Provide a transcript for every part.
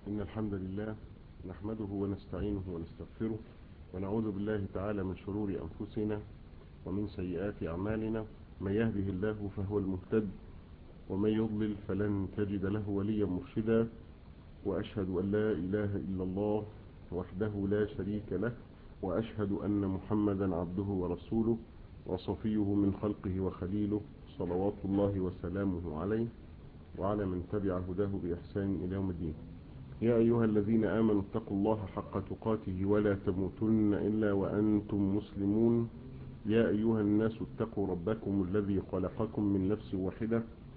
إن الحمد لله نحمده ونستعينه ونستغفره ونعوذ بالله تعالى من شرور أنفسنا ومن سيئات أعمالنا من يهده الله فهو المهتد ومن يضلل فلن تجد له وليا مرشدا وأشهد أن لا إله إلا الله وحده لا شريك له وأشهد أن محمدا عبده ورسوله وصفيه من خلقه وخليله صلوات الله وسلامه عليه وعلى من تبع هداه بإحسان إلى يوم الدين يا أيها الذين آمنوا اتقوا الله حق تقاته ولا تموتن إلا وأنتم مسلمون يا أيها الناس اتقوا ربكم الذي خلقكم من نفس واحدة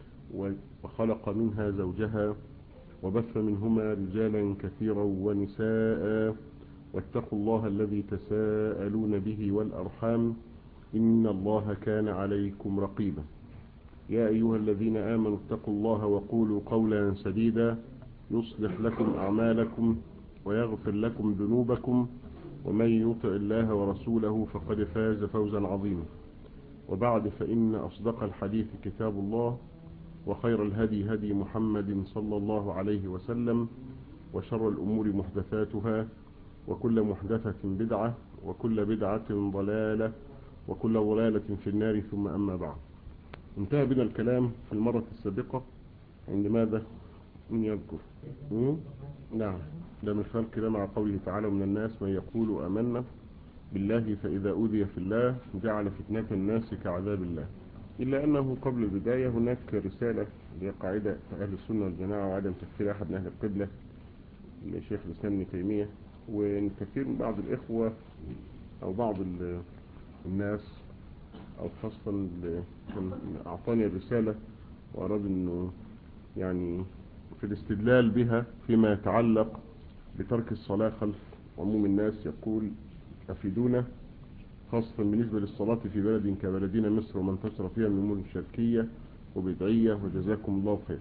وخلق منها زوجها وبث منهما رجالا كثيرا ونساء واتقوا الله الذي تساءلون به والأرحام إن الله كان عليكم رقيبا يا أيها الذين آمنوا اتقوا الله وقولوا قولا سديدا يصلح لكم أعمالكم ويغفر لكم ذنوبكم ومن يطع الله ورسوله فقد فاز فوزا عظيما وبعد فإن أصدق الحديث كتاب الله وخير الهدي هدي محمد صلى الله عليه وسلم وشر الأمور محدثاتها وكل محدثة بدعة وكل بدعة ضلالة وكل ضلالة في النار ثم أما بعد انتهى بنا الكلام في المرة السابقة عند ماذا من يذكر مم؟ نعم ده من خلال كده مع قوله تعالى من الناس من يقول أمنا بالله فإذا أوذي في الله جعل فتنة الناس كعذاب الله إلا أنه قبل البداية هناك رسالة هي قاعدة أهل السنة والجماعة وعدم تكفير أحد من أهل القبلة لشيخ الإسلام ابن تيمية وإن كثير من بعض الإخوة أو بعض الناس أو خاصة كان أعطاني الرسالة وأراد أنه يعني في الاستدلال بها فيما يتعلق بترك الصلاة خلف عموم الناس يقول أفيدونا خاصة بالنسبة للصلاة في بلد كبلدنا مصر ومن انتشر فيها من أمور شركية وبدعية وجزاكم الله خير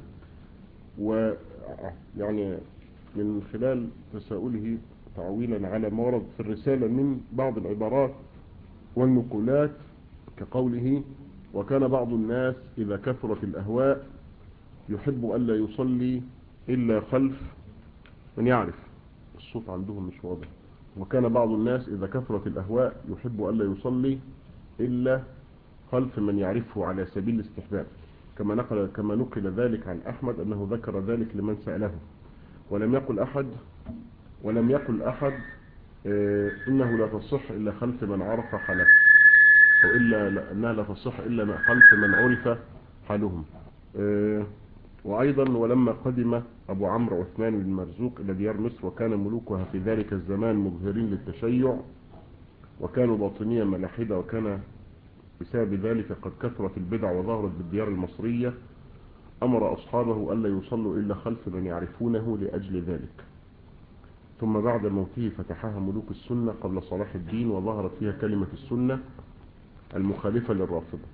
ويعني من خلال تساؤله تعويلا على ما ورد في الرسالة من بعض العبارات والنقولات كقوله وكان بعض الناس إذا كثرت الأهواء يحب ألا يصلي إلا خلف من يعرف الصوت عندهم مش واضح وكان بعض الناس إذا كثرت الأهواء يحب ألا يصلي إلا خلف من يعرفه على سبيل الاستحباب كما نقل, كما نقل ذلك عن أحمد أنه ذكر ذلك لمن سأله ولم يقل أحد ولم يقل أحد اه إنه لا تصح إلا خلف من عرف حاله أو إلا أنها لا تصح إلا خلف من عرف حالهم اه وأيضا ولما قدم أبو عمرو عثمان بن مرزوق إلى ديار مصر وكان ملوكها في ذلك الزمان مظهرين للتشيع وكانوا باطنية ملاحدة وكان بسبب ذلك قد كثرت البدع وظهرت بالديار المصرية أمر أصحابه ألا يصلوا إلا خلف من يعرفونه لأجل ذلك ثم بعد موته فتحها ملوك السنة قبل صلاح الدين وظهرت فيها كلمة السنة المخالفة للرافضة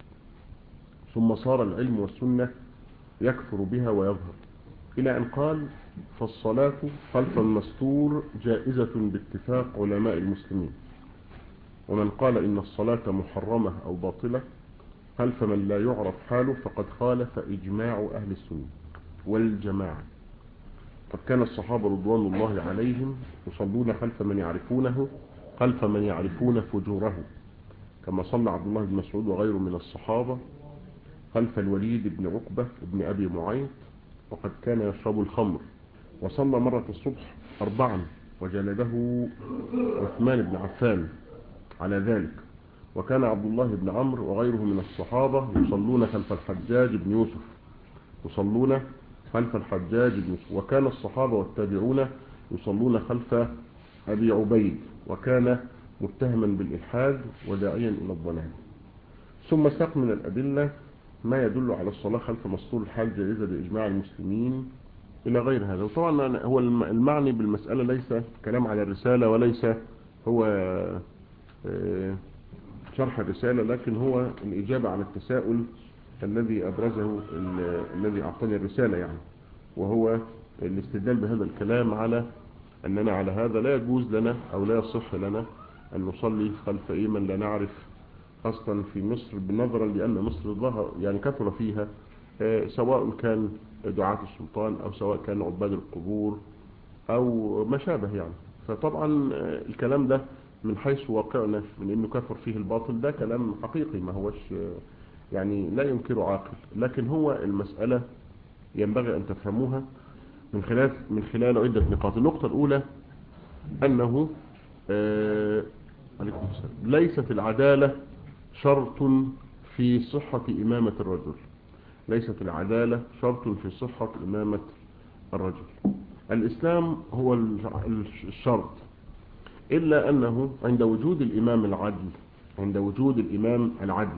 ثم صار العلم والسنة يكفر بها ويظهر إلى أن قال فالصلاة خلف المستور جائزة باتفاق علماء المسلمين ومن قال إن الصلاة محرمة أو باطلة خلف من لا يعرف حاله فقد خالف إجماع أهل السنة والجماعة قد كان الصحابة رضوان الله عليهم يصلون خلف من يعرفونه خلف من يعرفون فجوره كما صلى عبد الله بن مسعود وغيره من الصحابة خلف الوليد بن عقبة بن أبي معيط وقد كان يشرب الخمر وصلى مرة الصبح أربعا وجلده عثمان بن عفان على ذلك وكان عبد الله بن عمرو وغيره من الصحابة يصلون خلف الحجاج بن يوسف يصلون خلف الحجاج بن يوسف وكان الصحابة والتابعون يصلون خلف أبي عبيد وكان متهما بالإلحاد وداعيا إلى الضلال ثم ساق من الأدلة ما يدل على الصلاة خلف مسطور الحال جائزة بإجماع المسلمين إلى غير هذا وطبعا هو المعني بالمسألة ليس كلام على الرسالة وليس هو شرح الرسالة لكن هو الإجابة على التساؤل الذي أبرزه الذي أعطاني الرسالة يعني وهو الاستدلال بهذا الكلام على أننا على هذا لا يجوز لنا أو لا يصح لنا أن نصلي خلف إيه من لا نعرف خاصة في مصر بالنظرا لأن مصر ظهر يعني كثر فيها سواء كان دعاة السلطان أو سواء كان عباد القبور او ما شابه يعني فطبعا الكلام ده من حيث واقعنا من انه كفر فيه الباطل ده كلام حقيقي ما هوش يعني لا ينكره عاقل لكن هو المسألة ينبغي ان تفهموها من خلال من خلال عدة نقاط النقطة الاولى انه آه عليكم السلام ليست العدالة شرط في صحة إمامة الرجل ليست العدالة شرط في صحة إمامة الرجل الإسلام هو الشرط إلا أنه عند وجود الإمام العدل عند وجود الإمام العدل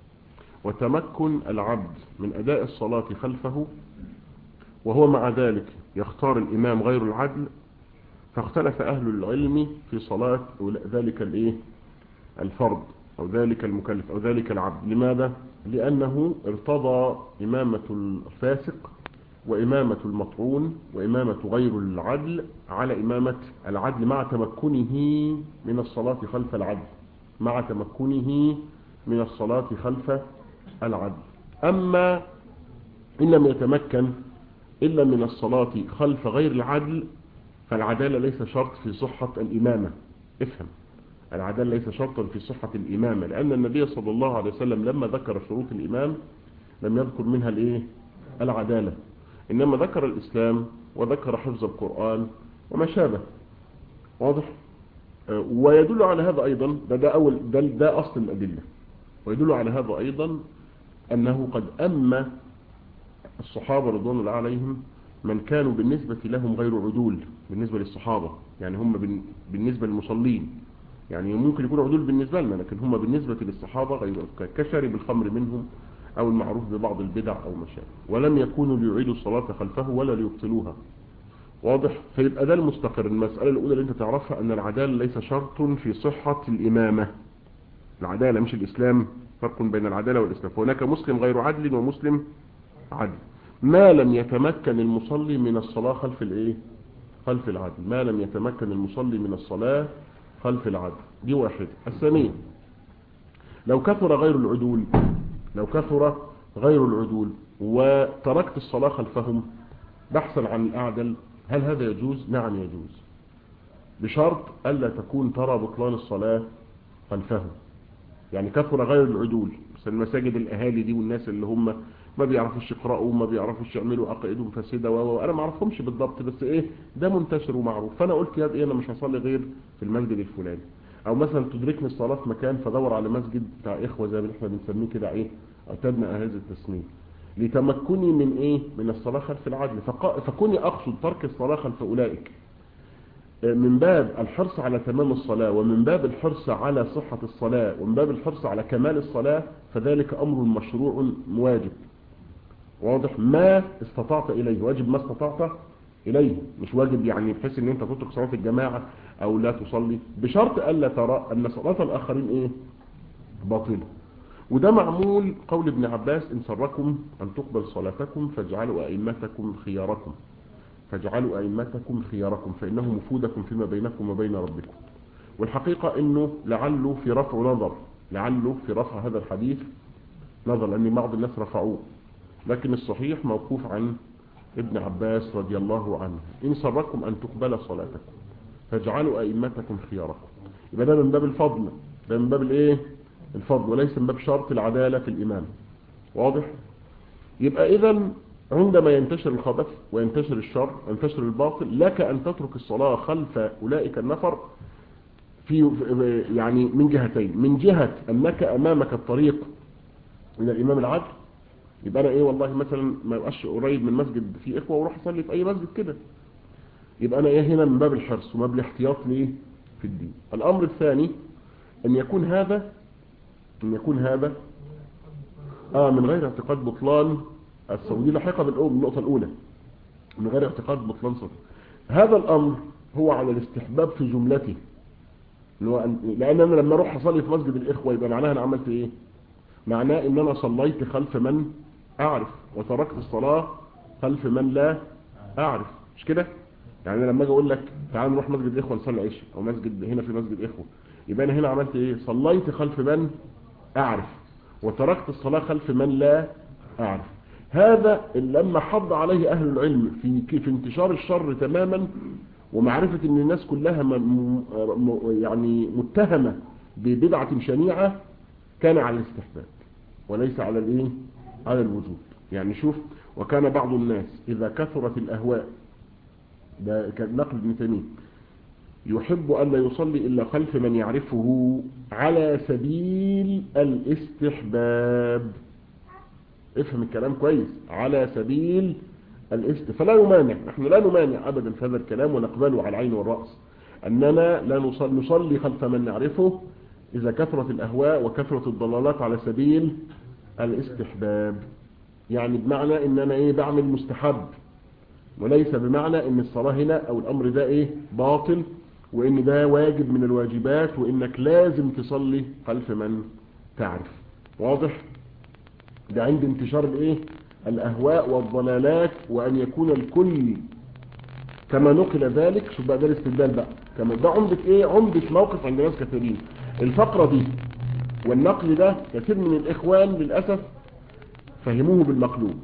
وتمكن العبد من أداء الصلاة خلفه وهو مع ذلك يختار الإمام غير العدل فاختلف أهل العلم في صلاة ذلك الإيه الفرد أو ذلك المكلف أو ذلك العبد لماذا؟ لأنه ارتضى إمامة الفاسق وإمامة المطعون وإمامة غير العدل على إمامة العدل مع تمكنه من الصلاة خلف العدل مع تمكنه من الصلاة خلف العدل أما إن لم يتمكن إلا من الصلاة خلف غير العدل فالعدالة ليس شرط في صحة الإمامة افهم العدالة ليس شرطا في صحة الإمامة لأن النبي صلى الله عليه وسلم لما ذكر شروط الإمام لم يذكر منها الإيه؟ العدالة إنما ذكر الإسلام وذكر حفظ القرآن وما شابه واضح آه ويدل على هذا أيضا ده, ده, أول ده, ده أصل الأدلة ويدل على هذا أيضا أنه قد أما الصحابة رضوان الله عليهم من كانوا بالنسبة لهم غير عدول بالنسبة للصحابة يعني هم بالنسبة للمصلين يعني ممكن يكونوا عدول بالنسبة لنا لكن هم بالنسبة للصحابة غير كشرب الخمر منهم أو المعروف ببعض البدع أو مشابه ولم يكونوا ليعيدوا الصلاة خلفه ولا ليبطلوها واضح فيبقى ده المستقر المسألة الأولى اللي أنت تعرفها أن العدالة ليس شرط في صحة الإمامة العدالة مش الإسلام فرق بين العدالة والإسلام فهناك مسلم غير عدل ومسلم عدل ما لم يتمكن المصلي من الصلاة خلف الإيه خلف العدل ما لم يتمكن المصلي من الصلاة خلف العدل دي واحدة الثانية لو كثر غير العدول لو كثر غير العدول وتركت الصلاة خلفهم بحثا عن الأعدل هل هذا يجوز؟ نعم يجوز بشرط ألا تكون ترى بطلان الصلاة خلفهم يعني كثر غير العدول بس المساجد الأهالي دي والناس اللي هم ما بيعرفوش يقرأوا وما بيعرفوش يعملوا عقائدهم فاسدة وانا ما اعرفهمش بالضبط بس ايه ده منتشر ومعروف فانا قلت يا ايه انا مش هصلي غير في المسجد الفلاني او مثلا تدركني الصلاة في مكان فدور على مسجد بتاع اخوة زي ما احنا بنسميه كده ايه اعتدنا هذا التسميه لتمكني من ايه من الصلاة خلف العدل فق... فكوني اقصد ترك الصلاة خلف اولئك من باب الحرص على تمام الصلاة ومن باب الحرص على صحة الصلاة ومن باب الحرص على كمال الصلاة فذلك امر مشروع واجب واضح ما استطعت إليه واجب ما استطعت إليه مش واجب يعني بحيث ان انت تترك صلاة الجماعة او لا تصلي بشرط ألا ترى ان صلاة الآخرين ايه باطلة وده معمول قول ابن عباس إن سركم أن تقبل صلاتكم فاجعلوا أئمتكم خياركم فاجعلوا أئمتكم خياركم فإنه مفودكم فيما بينكم وبين ربكم والحقيقة انه لعله في رفع نظر لعله في رفع هذا الحديث نظر لأن بعض الناس رفعوه لكن الصحيح موقوف عن ابن عباس رضي الله عنه إن سركم أن تقبل صلاتكم فاجعلوا أئمتكم خياركم يبقى ده من باب الفضل ده من باب الايه الفضل وليس من باب شرط العدالة في الإمام واضح يبقى إذا عندما ينتشر الخبث وينتشر الشر وينتشر الباطل لك أن تترك الصلاة خلف أولئك النفر في يعني من جهتين من جهة أنك أمامك الطريق من الإمام العدل يبقى انا ايه والله مثلا ما يبقاش قريب من مسجد فيه اخوه واروح اصلي في اي مسجد كده يبقى انا ايه هنا من باب الحرص ومن باب الاحتياط ليه في الدين الامر الثاني ان يكون هذا ان يكون هذا اه من غير اعتقاد بطلان الصوم دي لاحقه بالنقطه الاولى من غير اعتقاد بطلان صوم هذا الامر هو على الاستحباب في جملته لان انا لما اروح اصلي في مسجد الاخوه يبقى معناها انا عملت ايه معناه ان انا صليت خلف من اعرف وتركت الصلاة خلف من لا اعرف مش كده يعني لما اجي اقول لك تعال نروح مسجد الاخوه نصلي العشاء او مسجد هنا في مسجد الاخوه يبقى انا هنا عملت ايه صليت خلف من اعرف وتركت الصلاة خلف من لا اعرف هذا اللي لما حض عليه أهل العلم في في انتشار الشر تماما ومعرفة ان الناس كلها م م يعني متهمة ببدعة شنيعة كان على الاستحباب وليس على الايه على الوجوب يعني شوف وكان بعض الناس إذا كثرت الأهواء ده كان نقل ابن تيميه يحب أن لا يصلي إلا خلف من يعرفه على سبيل الاستحباب افهم الكلام كويس على سبيل الاست فلا يمانع نحن لا نمانع أبدا في هذا الكلام ونقبله على العين والرأس أننا لا نصلي, نصلي خلف من نعرفه إذا كثرت الأهواء وكثرت الضلالات على سبيل الاستحباب يعني بمعنى ان انا ايه بعمل مستحب وليس بمعنى ان الصلاة هنا او الامر ده ايه باطل وان ده واجب من الواجبات وانك لازم تصلي خلف من تعرف واضح ده عند انتشار الايه الاهواء والضلالات وان يكون الكل كما نقل ذلك شوف بقى ده الاستدلال بقى كما ده عمدة ايه عمدة موقف عند ناس كثيرين الفقرة دي والنقل ده كثير من الاخوان للأسف فهموه بالمقلوب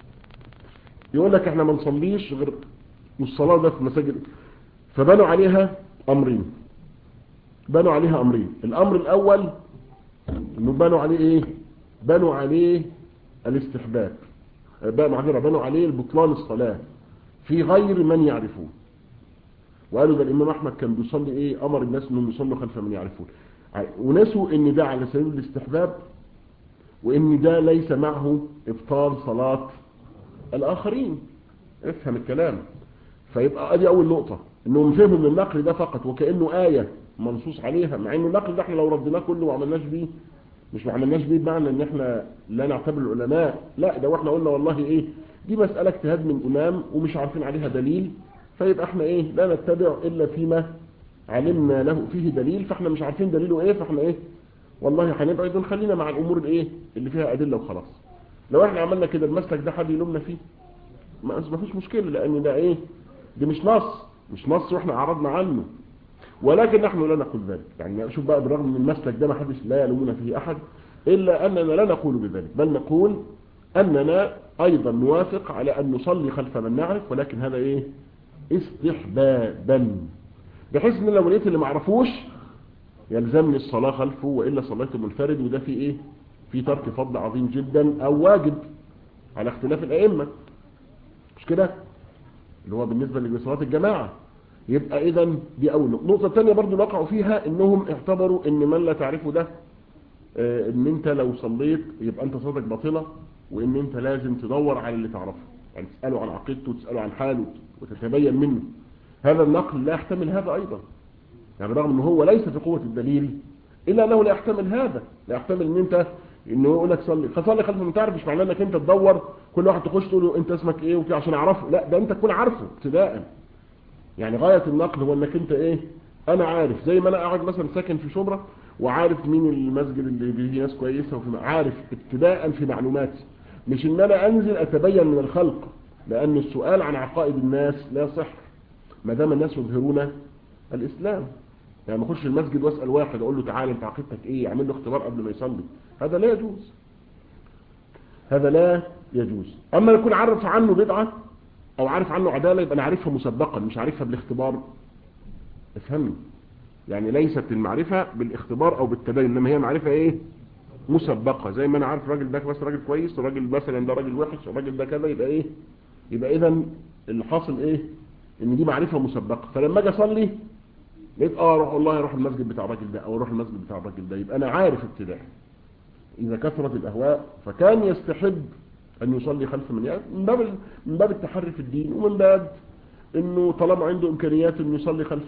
يقول لك احنا ما نصليش غير والصلاة ده في مساجد فبنوا عليها امرين بنوا عليها امرين الامر الاول انه بنوا عليه ايه بنوا عليه الاستحباب معذرة بنوا عليه البطلان الصلاة في غير من يعرفون وقالوا ده الامام احمد كان بيصلي ايه امر الناس انهم يصلوا خلف من يعرفون ونسوا ان ده على سبيل الاستحباب وان ده ليس معه ابطال صلاة الاخرين افهم الكلام فيبقى ادي اول نقطة انهم فهموا من النقل ده فقط وكأنه آية منصوص عليها مع انه النقل ده احنا لو ردناه كله وما عملناش بيه مش ما عملناش بيه بمعنى ان احنا لا نعتبر العلماء لا ده واحنا قلنا والله ايه دي مسألة اجتهاد من امام ومش عارفين عليها دليل فيبقى احنا ايه لا نتبع الا فيما علمنا له فيه دليل فاحنا مش عارفين دليله ايه فاحنا ايه والله هنبعد ونخلينا مع الامور الايه اللي فيها ادله وخلاص لو احنا عملنا كده المسلك ده حد يلومنا فيه ما فيش مشكله لان ده ايه دي مش نص مش نص واحنا اعرضنا عنه ولكن نحن لا نقول ذلك يعني شوف بقى بالرغم من المسلك ده ما حدش لا يلومنا فيه احد الا اننا لا نقول بذلك بل نقول اننا ايضا نوافق على ان نصلي خلف من نعرف ولكن هذا ايه استحبابا بحيث ان لو لقيت اللي ما عرفوش يلزمني الصلاة خلفه وإلا صليت منفرد وده في إيه في ترك فضل عظيم جدا أو واجب على اختلاف الأئمة مش كده اللي هو بالنسبة لصلاة الجماعة يبقى إذا دي أول نقطة النقطة الثانية برضو وقعوا فيها إنهم اعتبروا إن من لا تعرفه ده اه إن أنت لو صليت يبقى أنت صلاتك باطلة وإن أنت لازم تدور على اللي تعرفه يعني تسأله عن عقيدته وتسأله عن حاله وتتبين منه هذا النقل لا يحتمل هذا أيضا يعني رغم ان هو ليس في قوة الدليل الا انه لا يحتمل هذا لا يحتمل ان انت انه يقول لك صلي فصلي خلف من تعرف مش معناه انك انت تدور كل واحد تخش تقول له انت اسمك ايه وكده عشان اعرفه لا ده انت تكون عارفه ابتداء يعني غاية النقل هو انك انت ايه انا عارف زي ما انا قاعد مثلا ساكن في شبرا وعارف مين المسجد اللي فيه ناس كويسة وفي عارف ابتداء في معلوماتي مش ان انا انزل اتبين من الخلق لان السؤال عن عقائد الناس لا صح ما دام الناس يظهرون الاسلام يعني ما اخش المسجد واسال واحد اقول له تعالى انت عقيدتك ايه اعمل له اختبار قبل ما يصلي هذا لا يجوز هذا لا يجوز اما يكون عارف عنه بدعه او عارف عنه عداله يبقى انا عارفها مسبقا مش عارفها بالاختبار افهمني يعني ليست المعرفه بالاختبار او بالتبين انما هي معرفه ايه مسبقه زي ما انا عارف الراجل ده بس راجل كويس والراجل مثلا ده راجل وحش والراجل ده كذا يبقى ايه يبقى اذا اللي حاصل ايه ان دي معرفه مسبقه فلما اجي اصلي لقيت اه روح والله اروح المسجد بتاع الراجل ده او اروح المسجد بتاع الراجل ده يبقى انا عارف ابتداء اذا كثرت الاهواء فكان يستحب ان يصلي خلف من يعني من باب من باب التحري في الدين ومن باب انه طالما عنده امكانيات انه يصلي خلف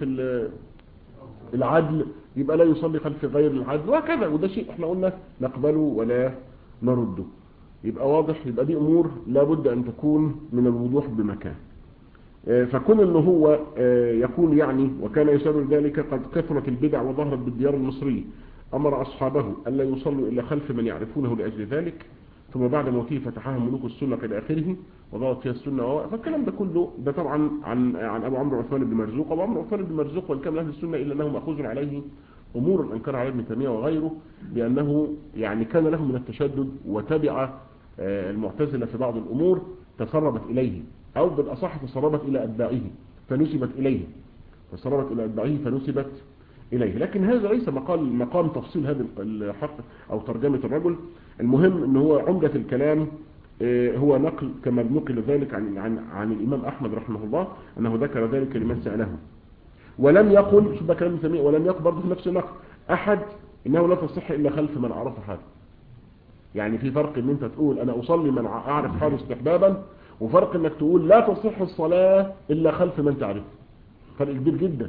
العدل يبقى لا يصلي خلف غير العدل وهكذا وده شيء احنا قلنا نقبله ولا نرده يبقى واضح يبقى دي امور لابد ان تكون من الوضوح بمكان فكون انه هو يقول يعني وكان يسر ذلك قد كثرت البدع وظهرت بالديار المصرية امر اصحابه الا يصلوا الا خلف من يعرفونه لاجل ذلك ثم بعد موته فتحها ملوك السنة الى اخره وضغط فيها السنة فالكلام ده كله ده طبعا عن عن ابو عمرو عثمان بن مرزوق ابو عمرو عثمان بن مرزوق وان كان اهل السنة الا انه ماخوذ عليه امور انكر عليه ابن تيميه وغيره لانه يعني كان له من التشدد وتبع آه، المعتزلة في بعض الأمور تسربت إليه أو بالأصح تسربت إلى أتباعه فنسبت إليه تسربت إلى أتباعه فنسبت إليه لكن هذا ليس مقال مقام تفصيل هذا الحق أو ترجمة الرجل المهم أنه هو عمدة الكلام آه، هو نقل كما نقل ذلك عن, عن, عن الإمام أحمد رحمه الله أنه ذكر ذلك لمن سأله ولم يقل شو بقى كلام سميع ولم يقل برضه في نفس النقل أحد إنه لا تصح إلا خلف من عرف حاله يعني في فرق ان انت تقول انا اصلي من اعرف حاله استحبابا وفرق انك تقول لا تصح الصلاة الا خلف من تعرف فرق كبير جدا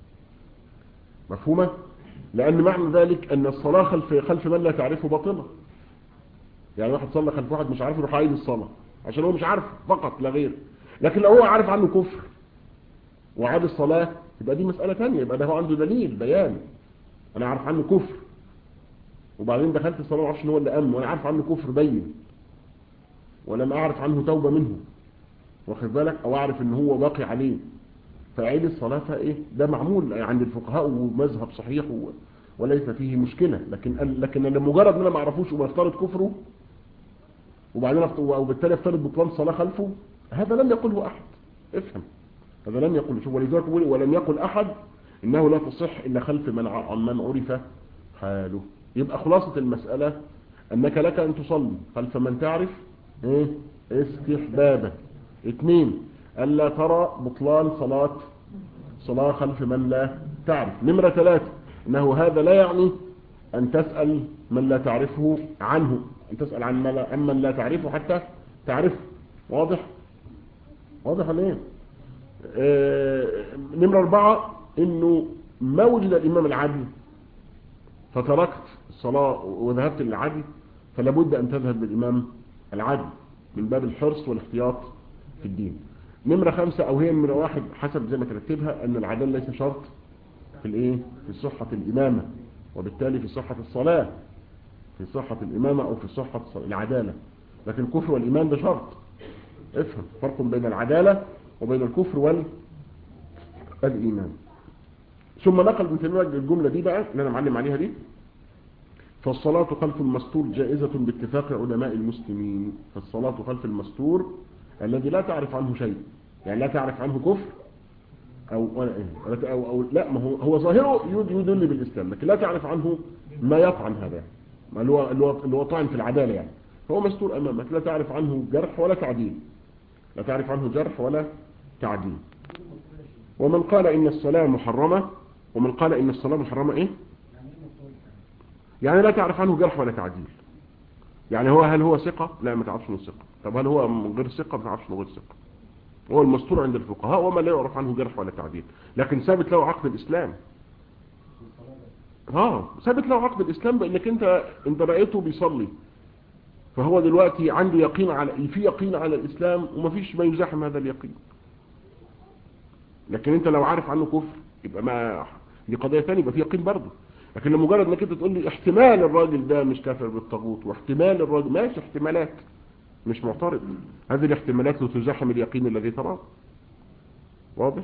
مفهومة لان معنى ذلك ان الصلاة خلف, خلف من لا تعرفه باطلة يعني واحد صلى خلف واحد مش عارف يروح عايد الصلاة عشان هو مش عارف فقط لا غير لكن لو هو عارف عنه كفر وعاد الصلاة يبقى دي مسألة تانية يبقى ده هو عنده دليل بيان انا عارف عنه كفر وبعدين دخلت الصلاة ما اعرفش ان هو اللي امن وانا عارف عنه كفر بين ولم اعرف عنه توبة منه واخد بالك او اعرف ان هو باقي عليه فعيد الصلاة فايه ده معمول عند الفقهاء ومذهب صحيح و... وليس فيه مشكلة لكن لكن انا مجرد ان انا ما اعرفوش وبفترض كفره وبعدين أفت... وبالتالي افترض بطلان صلاة خلفه هذا لم يقله احد افهم هذا لم يقل شوف ولذلك ولم يقل احد انه لا تصح الا خلف من ع... من عرف حاله يبقى خلاصة المسألة أنك لك أن تصلي خلف من تعرف إيه؟ استحبابا اثنين ألا ترى بطلان صلاة صلاة خلف من لا تعرف نمرة ثلاثة أنه هذا لا يعني أن تسأل من لا تعرفه عنه أن تسأل عن من لا, عن من لا تعرفه حتى تعرفه واضح واضح ولا ايه آه نمرة أربعة أنه ما وجد الإمام العادل فتركت الصلاة وذهبت للعدل فلا بد أن تذهب للإمام العدل من باب الحرص والاحتياط في الدين نمرة خمسة أو هي نمرة واحد حسب زي ما ترتبها أن العدل ليس شرط في الإيه في صحة الإمامة وبالتالي في صحة الصلاة في صحة الإمامة أو في صحة العدالة لكن الكفر والإيمان ده شرط افهم فرق بين العدالة وبين الكفر والإيمان ثم نقل ابن تيميه الجملة دي بقى اللي أنا معلم عليها دي فالصلاة خلف المستور جائزة باتفاق علماء المسلمين فالصلاة خلف المستور الذي لا تعرف عنه شيء يعني لا تعرف عنه كفر أو, أو, أو, أو لا ما هو, هو ظاهره يدل بالإسلام لكن لا تعرف عنه ما يطعن هذا ما اللي هو, اللي هو طعن في العدالة يعني فهو مستور أمامك لا تعرف عنه جرح ولا تعديل لا تعرف عنه جرح ولا تعديل ومن قال إن الصلاة محرمة ومن قال إن الصلاة محرمة إيه يعني لا تعرف عنه جرح ولا تعديل يعني هو هل هو ثقة لا ما تعرفش انه ثقة طب هل هو من غير ثقة ما تعرفش انه غير ثقة هو المستور عند الفقهاء وما لا يعرف عنه جرح ولا تعديل لكن ثابت له عقد الإسلام اه ثابت له عقد الإسلام بأنك انت انت رأيته بيصلي فهو دلوقتي عنده يقين على في يقين على الإسلام ومفيش ما يزاحم هذا اليقين لكن انت لو عارف عنه كفر يبقى ما دي قضية ثانية يبقى في يقين برضه لكن لمجرد انك انت تقول لي احتمال الراجل ده مش كافر بالطاغوت واحتمال الراجل ماشي احتمالات مش معترض هذه الاحتمالات لا تزاحم اليقين الذي تراه واضح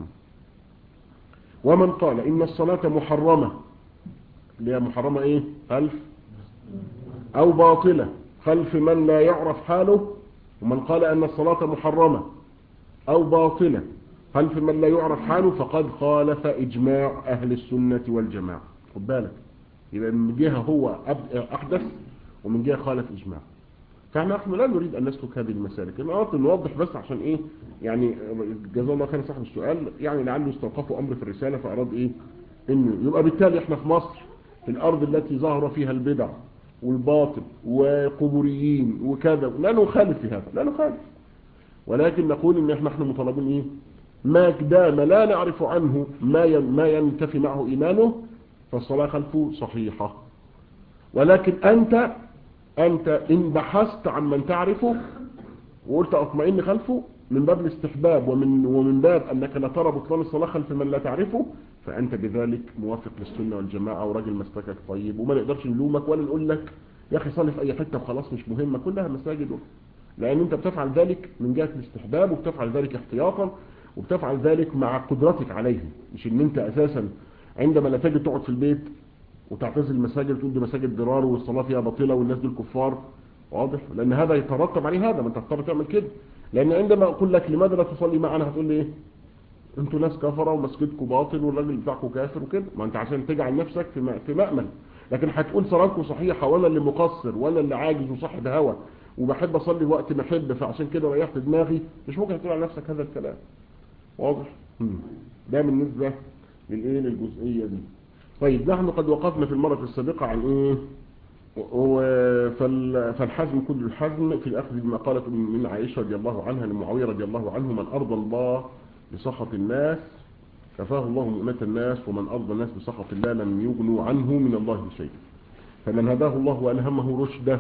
ومن قال ان الصلاة محرمة اللي هي محرمة ايه خلف او باطلة خلف من لا يعرف حاله ومن قال ان الصلاة محرمة او باطلة خلف من لا يعرف حاله فقد خالف اجماع اهل السنة والجماعة خد بالك يبقى من جهة هو أحدث ومن جهة خالف إجماع فاحنا نحن لا نريد أن نسلك هذه المسالك أنا نوضح بس عشان إيه يعني جزاه الله خير صاحب السؤال يعني لعله استوقفوا أمر في الرسالة فأراد إيه إنه يبقى بالتالي إحنا في مصر في الأرض التي ظهر فيها البدع والباطل وقبوريين وكذا لا نخالف في هذا لا نخالف ولكن نقول إن إحنا إحنا مطالبين إيه ما دام لا نعرف عنه ما ما ينتفي معه إيمانه فالصلاة خلفه صحيحة ولكن أنت أنت إن بحثت عن من تعرفه وقلت أطمئن خلفه من باب الاستحباب ومن, ومن باب أنك لا ترى بطلان الصلاة خلف من لا تعرفه فأنت بذلك موافق للسنة والجماعة وراجل مسلكك طيب وما نقدرش نلومك ولا نقول لك يا أخي صلي في أي حتة وخلاص مش مهمة كلها مساجد لأن أنت بتفعل ذلك من جهة الاستحباب وبتفعل ذلك احتياطا وبتفعل ذلك مع قدرتك عليه مش ان انت اساسا عندما لا تجد تقعد في البيت وتعتزل المساجد وتقول دي مساجد ضرار والصلاة فيها باطلة والناس دول كفار واضح لان هذا يترتب عليه هذا ما انت تضطر تعمل كده لان عندما اقول لك لماذا لا تصلي معنا هتقول لي ايه انتوا ناس كفره ومسجدكم باطل والراجل بتاعكم كافر وكده ما انت عشان تجعل نفسك في م- في مأمن لكن هتقول صلاتكم صحيحه وانا اللي مقصر وانا اللي عاجز وصاحب هوى وبحب اصلي وقت ما احب فعشان كده ريحت دماغي مش ممكن تقول على نفسك هذا الكلام واضح مم. ده بالنسبه للايه للجزئيه دي طيب نحن قد وقفنا في المره السابقه عن ايه و- فال- فالحزم كل الحزم في الأخذ بما قالت من عائشة رضي الله عنها لمعاوية رضي الله عنه من أرضى الله بسخط الناس كفاه الله مؤنة الناس ومن أرضى الناس بسخط الله لم يغنوا عنه من الله شيء فمن هداه الله وألهمه رشده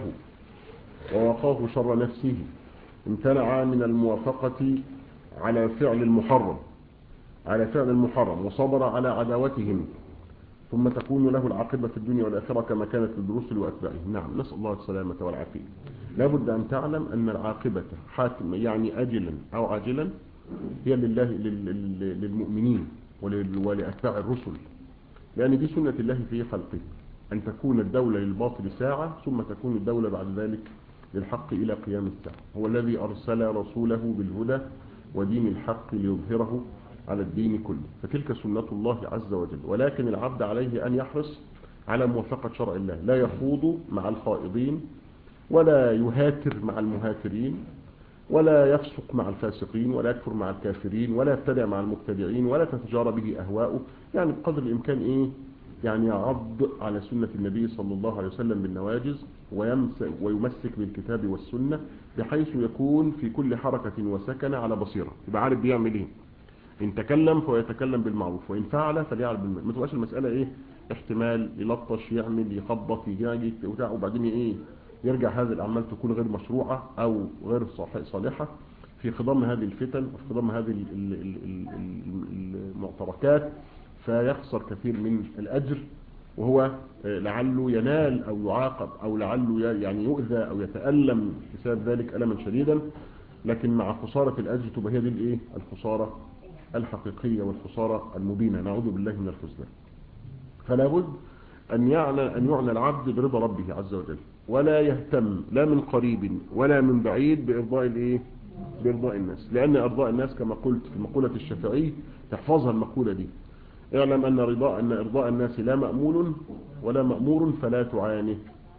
ووقاه شر نفسه امتنع من الموافقة على فعل المحرم على فعل المحرم وصبر على عداوتهم ثم تكون له العاقبة في الدنيا والآخرة كما كانت للرسل وأتباعهم نعم نسأل الله السلامة والعافية لابد أن تعلم أن العاقبة حاتم يعني أجلا أو عاجلا هي لله لل- لل- للمؤمنين ولل- ولأتباع الرسل لأن دي سنة الله في خلقه أن تكون الدولة للباطل ساعة ثم تكون الدولة بعد ذلك للحق إلى قيام الساعة هو الذي أرسل رسوله بالهدى ودين الحق ليظهره على الدين كله فتلك سنة الله عز وجل ولكن العبد عليه أن يحرص على موافقة شرع الله لا يخوض مع الخائضين ولا يهاتر مع المهاترين ولا يفسق مع الفاسقين ولا يكفر مع الكافرين ولا يبتدع مع المبتدعين ولا تتجار به أهواؤه يعني بقدر الإمكان إيه يعني يعض على سنة النبي صلى الله عليه وسلم بالنواجز ويمسك ويمسك بالكتاب والسنة بحيث يكون في كل حركة وسكن على بصيرة يبقى عارف بيعمل ايه ان تكلم فهو يتكلم بالمعروف وان فعل فليعمل بالمعروف ما تبقاش المسألة ايه احتمال يلطش يعمل يخبط يجاجي بتاع وبعدين ايه يرجع هذه الاعمال تكون غير مشروعة او غير صح- صالحة في خضم هذه الفتن وفي خضم هذه ال- ال- ال- ال- ال- المعتركات فيخسر كثير من الأجر وهو آه، لعله ينال أو يعاقب أو لعله ي- يعني يؤذى أو يتألم بسبب ذلك ألما شديدا لكن مع خسارة الأجر تبقى هي دي الإيه الخسارة الحقيقية والخسارة المبينة نعوذ بالله من الخزلان فلا بد أن يعنى أن يعنى العبد برضا ربه عز وجل ولا يهتم لا من قريب ولا من بعيد بإرضاء الإيه بإرضاء الناس لأن إرضاء الناس كما قلت في مقولة الشافعي تحفظها المقولة دي اعلم أن رضاء أن إرضاء الناس لا مأمول ولا مأمور فلا تعانه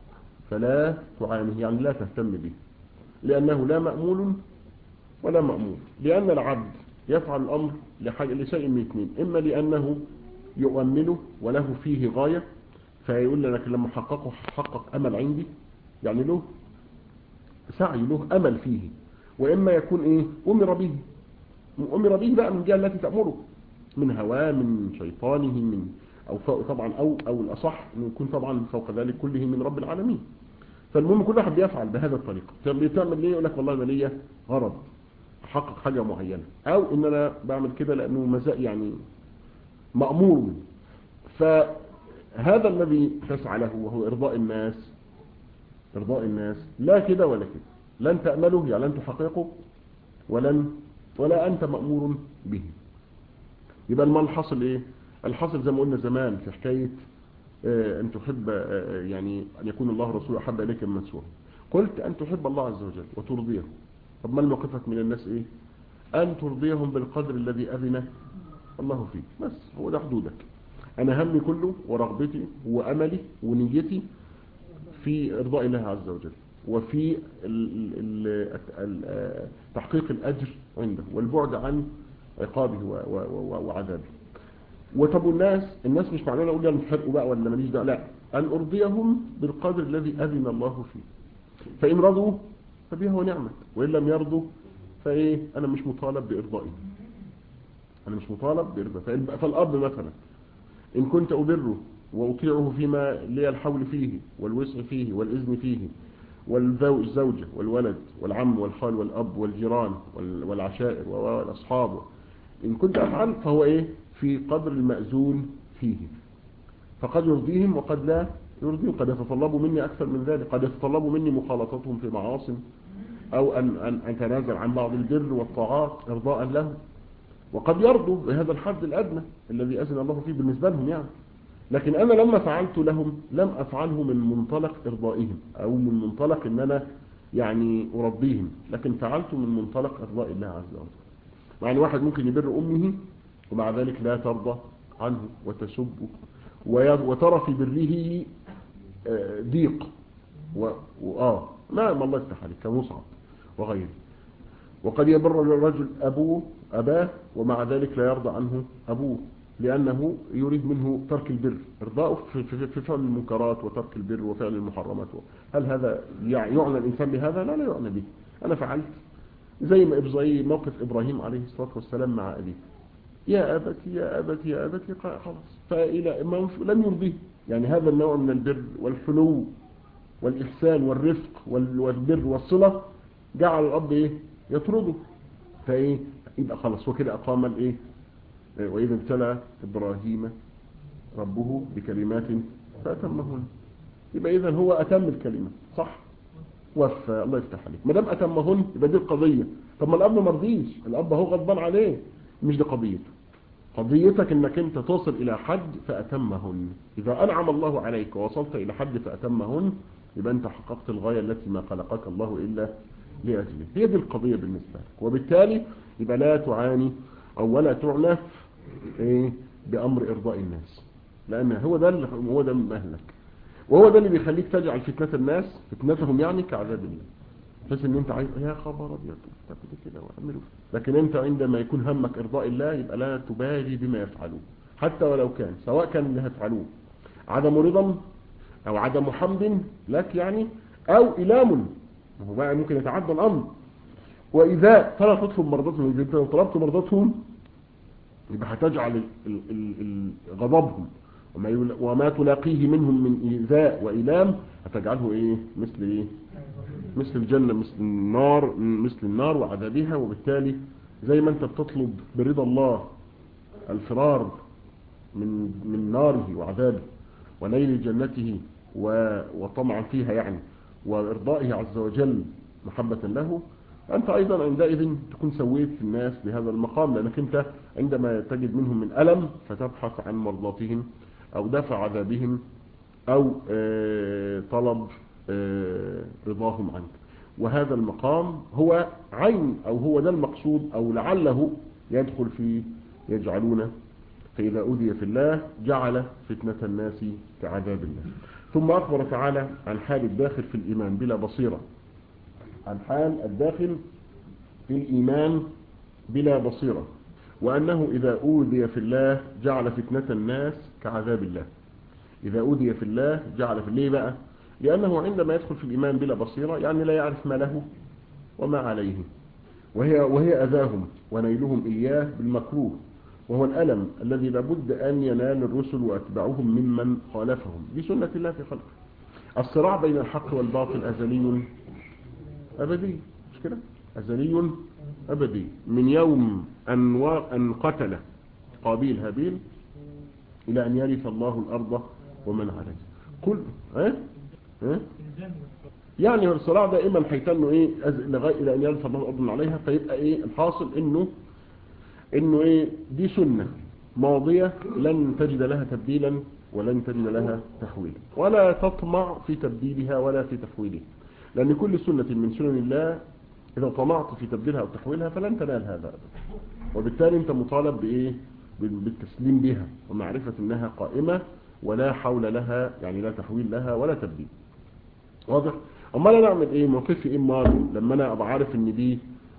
فلا تعانه يعني لا تهتم به لأنه لا مأمول ولا مأمور لأن العبد يفعل الأمر لحاجة لشيء من اثنين إما لأنه يؤمله وله فيه غاية فيقول لك لما حققه حقق أمل عندي يعني له سعي له أمل فيه وإما يكون إيه أمر به أمر به بقى من الجهة التي تأمره من هواه من شيطانه من أو فوق طبعا أو أو الأصح أنه يكون طبعا فوق ذلك كله من رب العالمين فالمهم كل واحد بيفعل بهذا الطريقة بتعمل ليه يقول لك والله أنا ليا غرض أحقق حاجة معينة أو إن أنا بعمل كده لأنه مزاق يعني مأمور فهذا الذي تسعى له وهو إرضاء الناس إرضاء الناس لا كده ولا كده لن تأمله يعني لن تحققه ولن ولا أنت مأمور به يبقى المال الحاصل إيه الحاصل زي ما قلنا زمان في حكاية آه، أن تحب آه، يعني أن يكون الله رسوله أحب إليك من سواه قلت أن تحب الله عز وجل وترضيه طب ما موقفك من الناس إيه أن ترضيهم بالقدر الذي أذن الله فيه بس هو ده حدودك أنا همي كله ورغبتي وأملي ونيتي في إرضاء الله عز وجل وفي ال ال ال تحقيق الأجر عنده والبعد عن عقابه و- و- و- وعذابه وطب الناس الناس مش معناه اقول انا فرقوا بقى ولا ماليش دعوه لا ان ارضيهم بالقدر الذي اذن الله فيه فان رضوا فبها ونعمت وان لم يرضوا فايه انا مش مطالب بارضائي انا مش مطالب بارضائي فإن- فالاب مثلا ان كنت ابره واطيعه فيما لي الحول فيه والوسع فيه والاذن فيه والزوجة والولد والعم والخال والأب والجيران وال- والعشائر والأصحاب إن كنت أفعل فهو إيه في قدر المأذون فيه فقد يرضيهم وقد لا يرضيهم قد يتطلبوا مني أكثر من ذلك قد يتطلبوا مني مخالطتهم في معاصم أو أن, أن أتنازل عن بعض البر والطاعات إرضاء لهم وقد يرضوا بهذا الحد الأدنى الذي أذن الله فيه بالنسبة لهم يعني لكن انا لما فعلت لهم لم افعله من منطلق ارضائهم او من منطلق ان انا يعني ارضيهم لكن فعلته من منطلق ارضاء الله عز وجل يعني واحد ممكن يبر امه ومع ذلك لا ترضى عنه وتسبه وترى في بره ضيق وآه ما ما الله يفتح عليك كمصعب وغيره وقد يبر الرجل أبوه أباه ومع ذلك لا يرضى عنه أبوه لأنه يريد منه ترك البر إرضاؤه في, في, في فعل المنكرات وترك البر وفعل المحرمات هل هذا يعنى الإنسان بهذا لا لا يعنى به أنا فعلت زي ما زي موقف إبراهيم عليه الصلاة والسلام مع أبيه يا أبت يا أبت يا أبت خلاص فإلى ما لم يرضيه يعني هذا النوع من البر والحلو والإحسان والرفق والبر والصلة جعل الأب إيه يطرده فإيه يبقى خلاص وكده أقام الإيه وإذا ابتلى إبراهيم ربه بكلمات فأتمهن يبقى إذا هو أتم الكلمة صح وفى الله يفتح عليك ما دام أتمهن يبقى دي القضية طب ما الأب مرضيش الأب هو غضبان عليه مش دي قضيته قضيتك انك انت توصل الى حد فاتمهن اذا انعم الله عليك ووصلت الى حد فاتمهن يبقى انت حققت الغاية التي ما خلقك الله الا لاجله هي دي القضية بالنسبة لك وبالتالي يبقى لا تعاني او ولا تعنف ايه بامر ارضاء الناس لان هو ده هو ده مهلك وهو ده اللي بيخليك تجعل فتنة الناس فتنتهم يعني كعذاب الله بحيث ان انت عايز يا خبر ابيض تعمل كده واعمله لكن انت عندما يكون همك ارضاء الله يبقى لا تبالي بما يفعلون حتى ولو كان سواء كان اللي هتفعلوه عدم رضا او عدم حمد لك يعني او الام هو بقى ممكن يتعدى الامر واذا طلب تطلب مرضاتهم اذا انت طلبت مرضاتهم يبقى هتجعل غضبهم وما, وما تلاقيه منهم من ايذاء والام هتجعله ايه مثل ايه مثل الجنة مثل النار مثل النار وعذابها وبالتالي زي ما انت بتطلب برضا الله الفرار من من ناره وعذابه ونيل جنته وطمعا فيها يعني وإرضائه عز وجل محبة له أنت أيضا عندئذ تكون سويت في الناس بهذا المقام لأنك أنت عندما تجد منهم من ألم فتبحث عن مرضاتهم أو دفع عذابهم أو طلب رضاهم عنك وهذا المقام هو عين أو هو ده المقصود أو لعله يدخل في يجعلون فإذا أذي في الله جعل فتنة الناس كعذاب الله ثم أخبر تعالى عن حال الداخل في الإيمان بلا بصيرة عن حال الداخل في الإيمان بلا بصيرة وأنه إذا أوذي في الله جعل فتنة الناس كعذاب الله إذا أوذي في الله جعل في الله بقى لأنه عندما يدخل في الإيمان بلا بصيرة يعني لا يعرف ما له وما عليه وهي, وهي أذاهم ونيلهم إياه بالمكروه وهو الألم الذي لابد أن ينال الرسل وأتباعهم ممن خالفهم بسنة الله في خلقه الصراع بين الحق والباطل أزلي أبدي مش كده أزلي أبدي من يوم أن, و... أن قتل قابيل هابيل إلى أن يرث الله الأرض ومن عليها كل ها ها يعني الصراع دائما هيتنه ايه لغايه الى ان يرث الله الارض من عليها فيبقى ايه الحاصل انه انه ايه دي سنه ماضيه لن تجد لها تبديلا ولن تجد لها تحويلا ولا تطمع في تبديلها ولا في تحويلها لان كل سنه من سنن الله اذا طمعت في تبديلها او تحويلها فلن تنال هذا ابدا وبالتالي انت مطالب بايه بالتسليم بها ومعرفه انها قائمه ولا حول لها يعني لا تحويل لها ولا تبديل واضح امال انا اعمل ايه موقفي ايه ماضي لما انا ابقى عارف ان دي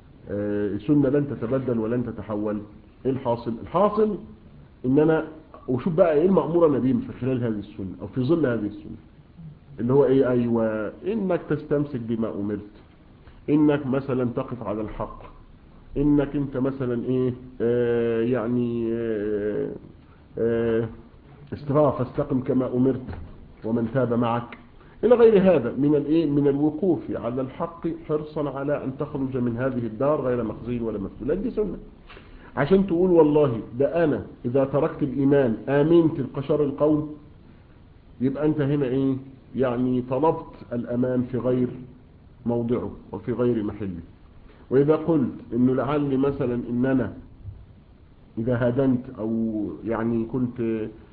آه سنه لن تتبدل ولن تتحول ايه الحاصل الحاصل ان انا وشوف بقى ايه المأمورة انا بيه في خلال هذه السنه او في ظل هذه السنه اللي هو ايه ايوه انك تستمسك بما امرت انك مثلا تقف على الحق انك انت مثلا ايه آه يعني آه آه استغاث فاستقم كما امرت ومن تاب معك إلى غير هذا من الايه من الوقوف على الحق حرصا على أن تخرج من هذه الدار غير مخزي ولا مفتول دي سنة عشان تقول والله ده أنا إذا تركت الإيمان آمنت القشر القول يبقى أنت هنا إيه يعني طلبت الأمان في غير موضعه وفي غير محله وإذا قلت إنه لعل مثلا إن أنا إذا هدنت أو يعني كنت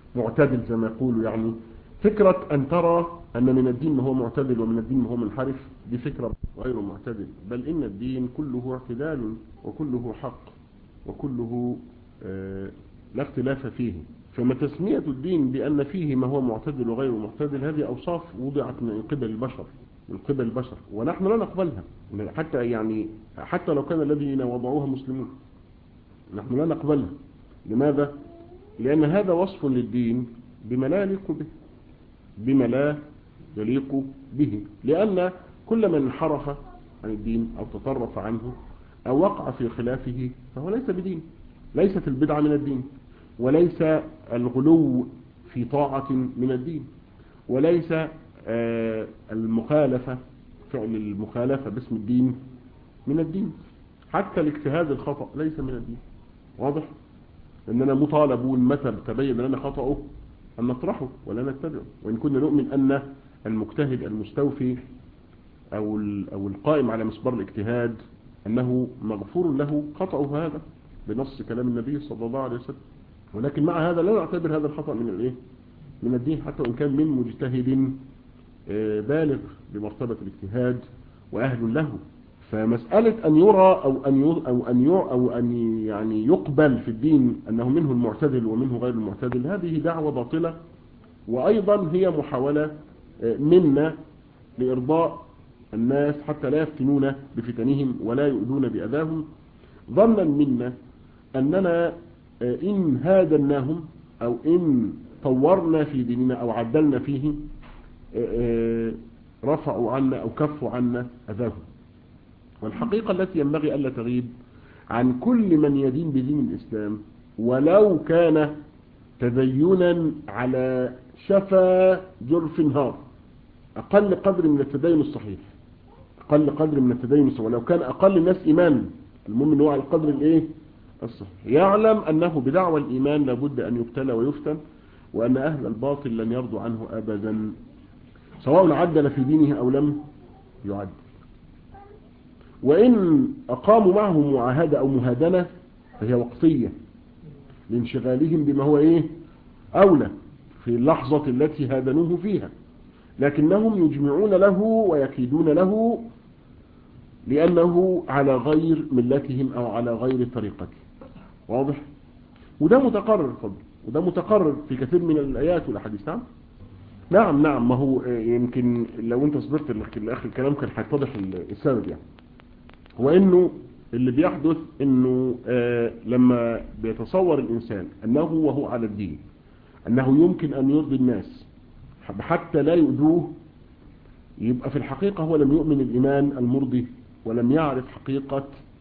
معتدل زي ما يقولوا يعني فكرة أن ترى أن من الدين ما هو معتدل ومن الدين ما هو منحرف دي فكرة غير معتدل بل إن الدين كله اعتدال وكله حق وكله آه لا اختلاف فيه فما تسمية الدين بأن فيه ما هو معتدل وغير معتدل هذه أوصاف وضعت من قبل البشر من قبل البشر ونحن لا نقبلها حتى يعني حتى لو كان الذين وضعوها مسلمون نحن لا نقبلها لماذا؟ لأن هذا وصف للدين بما لا يليق به بما لا يليق به لأن كل من انحرف عن الدين أو تطرف عنه أو وقع في خلافه فهو ليس بدين ليست البدعة من الدين وليس الغلو في طاعة من الدين وليس آه المخالفة فعل المخالفة باسم الدين من الدين حتى الاجتهاد الخطأ ليس من الدين واضح اننا مطالبون متى تبين لنا خطأه ان نطرحه ولا نتبعه وان كنا نؤمن ان المجتهد المستوفي او او القائم على مسبار الاجتهاد انه مغفور له خطأه هذا بنص كلام النبي صلى الله عليه وسلم ولكن مع هذا لا نعتبر هذا الخطأ من الايه من الدين حتى وان كان من مجتهد بالغ بمرتبة الاجتهاد واهل له فمسألة أن يرى أو أن أو أن أو أن يعني يقبل في الدين أنه منه المعتدل ومنه غير المعتدل هذه دعوة باطلة وأيضا هي محاولة منا لإرضاء الناس حتى لا يفتنون بفتنهم ولا يؤذون بأذاهم ظنا منا أننا إن هادناهم أو إن طورنا في ديننا أو عدلنا فيه رفعوا عنا أو كفوا عنا أذاهم والحقيقة التي ينبغي ألا تغيب عن كل من يدين بدين الإسلام ولو كان تدينا على شفا جرف نهار أقل قدر من التدين الصحيح أقل قدر من التدين الصحيح ولو كان أقل الناس إيمانا المهم أنه على القدر الإيه الصحيح يعلم أنه بدعوى الإيمان لابد أن يبتلى ويفتن وأن أهل الباطل لن يرضوا عنه أبدا سواء عدل في دينه أو لم يعدل وإن أقاموا معه معاهدة أو مهادنة فهي وقتية لانشغالهم بما هو إيه أولى في اللحظة التي هادنوه فيها لكنهم يجمعون له ويكيدون له لأنه على غير ملتهم أو على غير طريقته واضح وده متقرر فضل وده متقرر في كثير من الآيات والأحاديث نعم نعم نعم ما هو يمكن لو انت صبرت لآخر الكلام كان هيتضح السبب يعني هو انه اللي بيحدث انه آه لما بيتصور الانسان انه وهو على الدين انه يمكن ان يرضي الناس حتى لا يؤذوه يبقى في الحقيقة هو لم يؤمن الايمان المرضي ولم يعرف حقيقة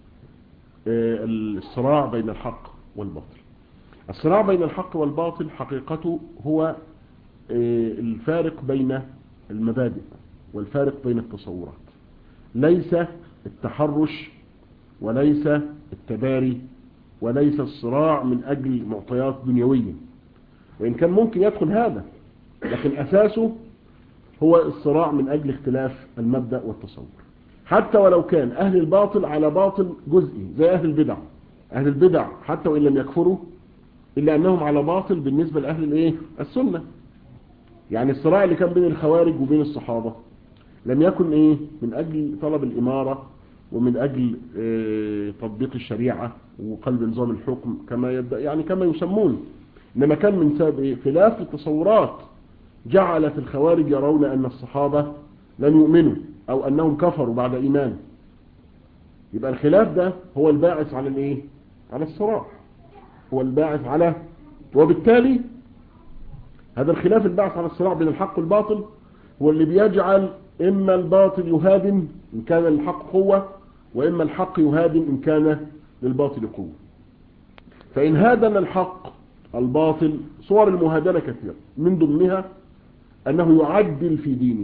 آه الصراع بين الحق والباطل الصراع بين الحق والباطل حقيقته هو آه الفارق بين المبادئ والفارق بين التصورات ليس التحرش وليس التباري وليس الصراع من أجل معطيات دنيوية وإن كان ممكن يدخل هذا لكن أساسه هو الصراع من أجل اختلاف المبدأ والتصور حتى ولو كان أهل الباطل على باطل جزئي زي أهل البدع أهل البدع حتى وإن لم يكفروا إلا أنهم على باطل بالنسبة لأهل الإيه؟ السنة يعني الصراع اللي كان بين الخوارج وبين الصحابة لم يكن إيه من أجل طلب الإمارة ومن أجل إيه تطبيق الشريعة وقلب نظام الحكم كما يبدأ يعني كما يسمون إنما كان من سبب إيه خلاف التصورات جعلت الخوارج يرون أن الصحابة لم يؤمنوا أو أنهم كفروا بعد إيمان يبقى الخلاف ده هو الباعث على الإيه على الصراع هو الباعث على وبالتالي هذا الخلاف الباعث على الصراع بين الحق والباطل هو اللي بيجعل إما الباطل يهادم إن كان للحق قوة وإما الحق يهادم إن كان للباطل قوة فإن هادن الحق الباطل صور المهادنة كثيرة من ضمنها أنه يعدل في دينه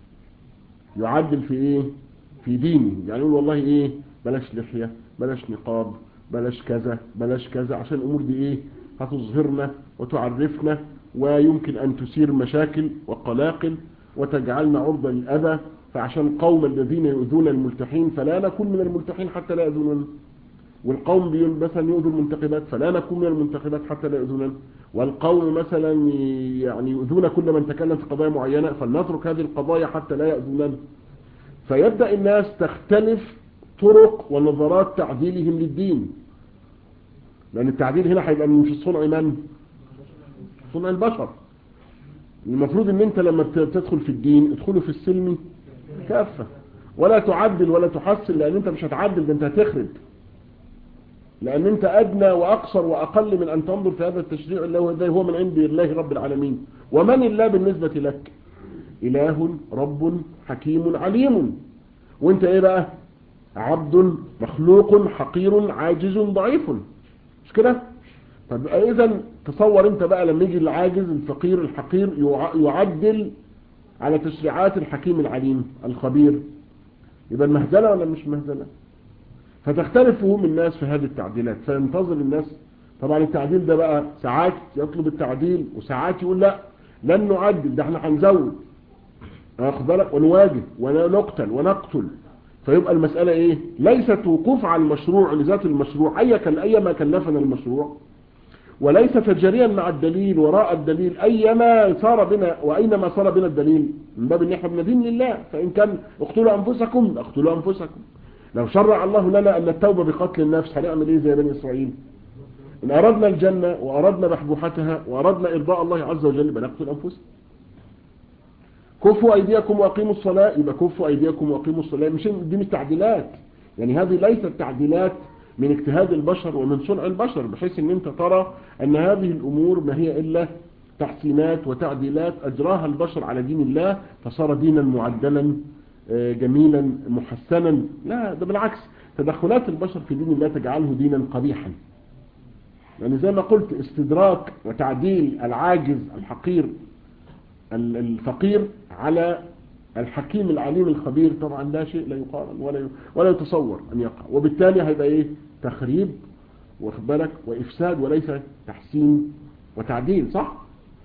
يعدل في إيه في دينه يعني يقول والله إيه بلاش لحية بلاش نقاب بلاش كذا بلاش كذا عشان الأمور دي إيه هتظهرنا وتعرفنا ويمكن أن تثير مشاكل وقلاقل وتجعلنا عرضة للأذى فعشان قوم الذين يؤذون الملتحين فلا نكون من الملتحين حتى لا يؤذون والقوم بيقول مثلا يؤذوا المنتخبات فلا نكون من المنتخبات حتى لا يؤذونا والقوم مثلا يعني يؤذون كل من تكلم في قضايا معينة فلنترك هذه القضايا حتى لا يؤذونا فيبدأ الناس تختلف طرق ونظرات تعديلهم للدين لأن التعديل هنا هيبقى من في صنع من؟ صنع البشر المفروض ان انت لما تدخل في الدين ادخله في السلم كافة ولا تعدل ولا تحسن لان انت مش هتعدل ده انت هتخرب لان انت ادنى واقصر واقل من ان تنظر في هذا التشريع اللي هو ده هو من عند الله رب العالمين ومن الله بالنسبة لك اله رب حكيم عليم وانت ايه بقى عبد مخلوق حقير عاجز ضعيف مش كده طب اذا تصور انت بقى لما يجي العاجز الفقير الحقير يعدل على تشريعات الحكيم العليم الخبير يبقى المهزلة ولا مش مهزلة فتختلف فهم الناس في هذه التعديلات فينتظر الناس طبعا التعديل ده بقى ساعات يطلب التعديل وساعات يقول لا لن نعدل ده احنا هنزود واخد بالك ونواجه ونقتل ونقتل فيبقى المسألة ايه ليست وقوف على المشروع لذات المشروع اي كان اي ما كلفنا المشروع وليس تجريا مع الدليل وراء الدليل ايما صار بنا واينما صار بنا الدليل من باب ان احنا بندين لله فان كان اقتلوا انفسكم اقتلوا انفسكم لو شرع الله لنا ان التوبة بقتل النفس هنعمل ايه زي بني اسرائيل ان اردنا الجنة واردنا محبوحتها واردنا ارضاء الله عز وجل بنقتل انفسنا كفوا ايديكم واقيموا الصلاة يبقى كفوا ايديكم واقيموا الصلاة مش دي مش تعديلات يعني هذه ليست تعديلات من اجتهاد البشر ومن صنع البشر بحيث ان انت ترى ان هذه الامور ما هي الا تحسينات وتعديلات اجراها البشر على دين الله فصار دينا معدلا جميلا محسنا لا ده بالعكس تدخلات البشر في دين الله تجعله دينا قبيحا يعني زي ما قلت استدراك وتعديل العاجز الحقير الفقير على الحكيم العليم الخبير طبعا لا شيء لا يقارن ولا ولا يتصور ان يقع وبالتالي هيبقى ايه تخريب واخد بالك وافساد وليس تحسين وتعديل صح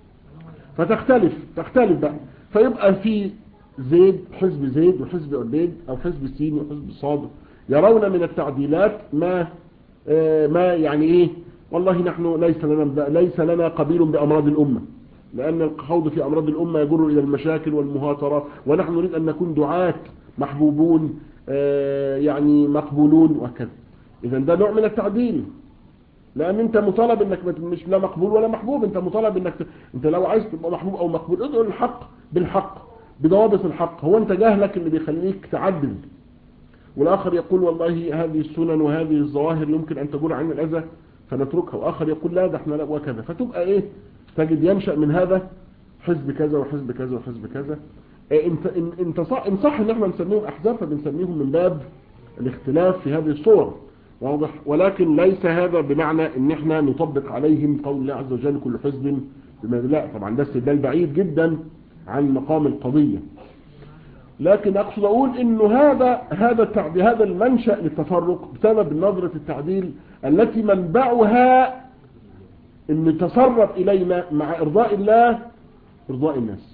فتختلف تختلف بقى فيبقى في زيد حزب زيد وحزب عبيد او حزب سين وحزب صاد يرون من التعديلات ما آه ما يعني ايه والله نحن ليس لنا ليس لنا قبيل بامراض الامه لأن الخوض في أمراض الأمة يجر إلى المشاكل والمهاترة ونحن نريد أن نكون دعاة محبوبون يعني مقبولون وكذا إذا ده نوع من التعديل لأن أنت مطالب أنك مش لا مقبول ولا محبوب أنت مطالب أنك ت... أنت لو عايز تبقى محبوب أو مقبول ادعو الحق بالحق بضوابط الحق هو أنت جهلك اللي بيخليك تعدل والآخر يقول والله هذه السنن وهذه الظواهر يمكن أن تجر عن الأذى فنتركها وآخر يقول لا ده احنا لا وكذا فتبقى إيه تجد ينشأ من هذا حزب كذا وحزب كذا وحزب كذا انت ان انت صح ان صح ان احنا نسميهم احزاب فبنسميهم من باب الاختلاف في هذه الصور واضح ولكن ليس هذا بمعنى ان احنا نطبق عليهم قول الله عز وجل كل حزب بما لا طبعا ده استدلال بعيد جدا عن مقام القضية لكن اقصد اقول انه هذا هذا التعديل هذا المنشأ للتفرق بسبب نظرة التعديل التي منبعها ان تسرب الينا مع ارضاء الله ارضاء الناس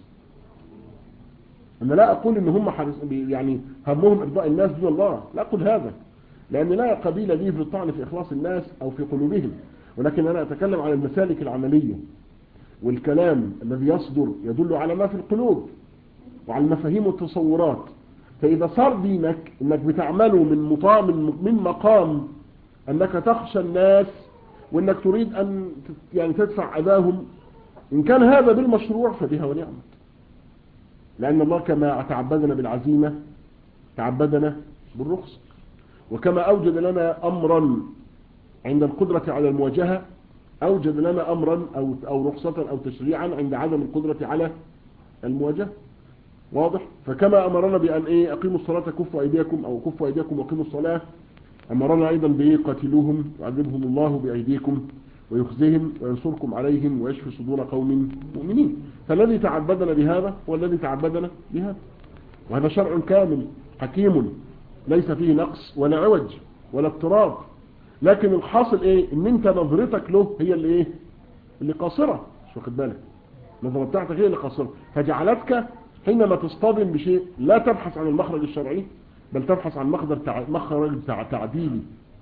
انا لا اقول ان هم يعني همهم ارضاء الناس دون الله لا اقول هذا لان لا قبيل لي في الطعن في اخلاص الناس او في قلوبهم ولكن انا اتكلم عن المسالك العملية والكلام الذي يصدر يدل على ما في القلوب وعلى المفاهيم والتصورات فاذا صار دينك انك بتعمله من مقام من مقام انك تخشى الناس وانك تريد ان يعني تدفع اذاهم ان كان هذا بالمشروع فبها ونعمت لان الله كما تعبدنا بالعزيمة تعبدنا بالرخص وكما اوجد لنا امرا عند القدرة على المواجهة اوجد لنا امرا او, أو رخصة او تشريعا عند عدم القدرة على المواجهة واضح فكما امرنا بان ايه اقيموا الصلاة كفوا ايديكم او كفوا ايديكم واقيموا الصلاة أمرنا أيضا بإيه قاتلوهم يعذبهم الله بأيديكم ويخزهم وينصركم عليهم ويشفي صدور قوم مؤمنين فالذي تعبدنا بهذا هو الذي تعبدنا بهذا وهذا شرع كامل حكيم ليس فيه نقص ولا عوج ولا اضطراب لكن الحاصل ايه ان انت نظرتك له هي اللي ايه اللي قاصرة مش واخد بالك النظرة بتاعتك هي اللي قاصرة فجعلتك حينما تصطدم بشيء لا تبحث عن المخرج الشرعي بل تبحث عن مخرج تع... مخرج تع... تعديلي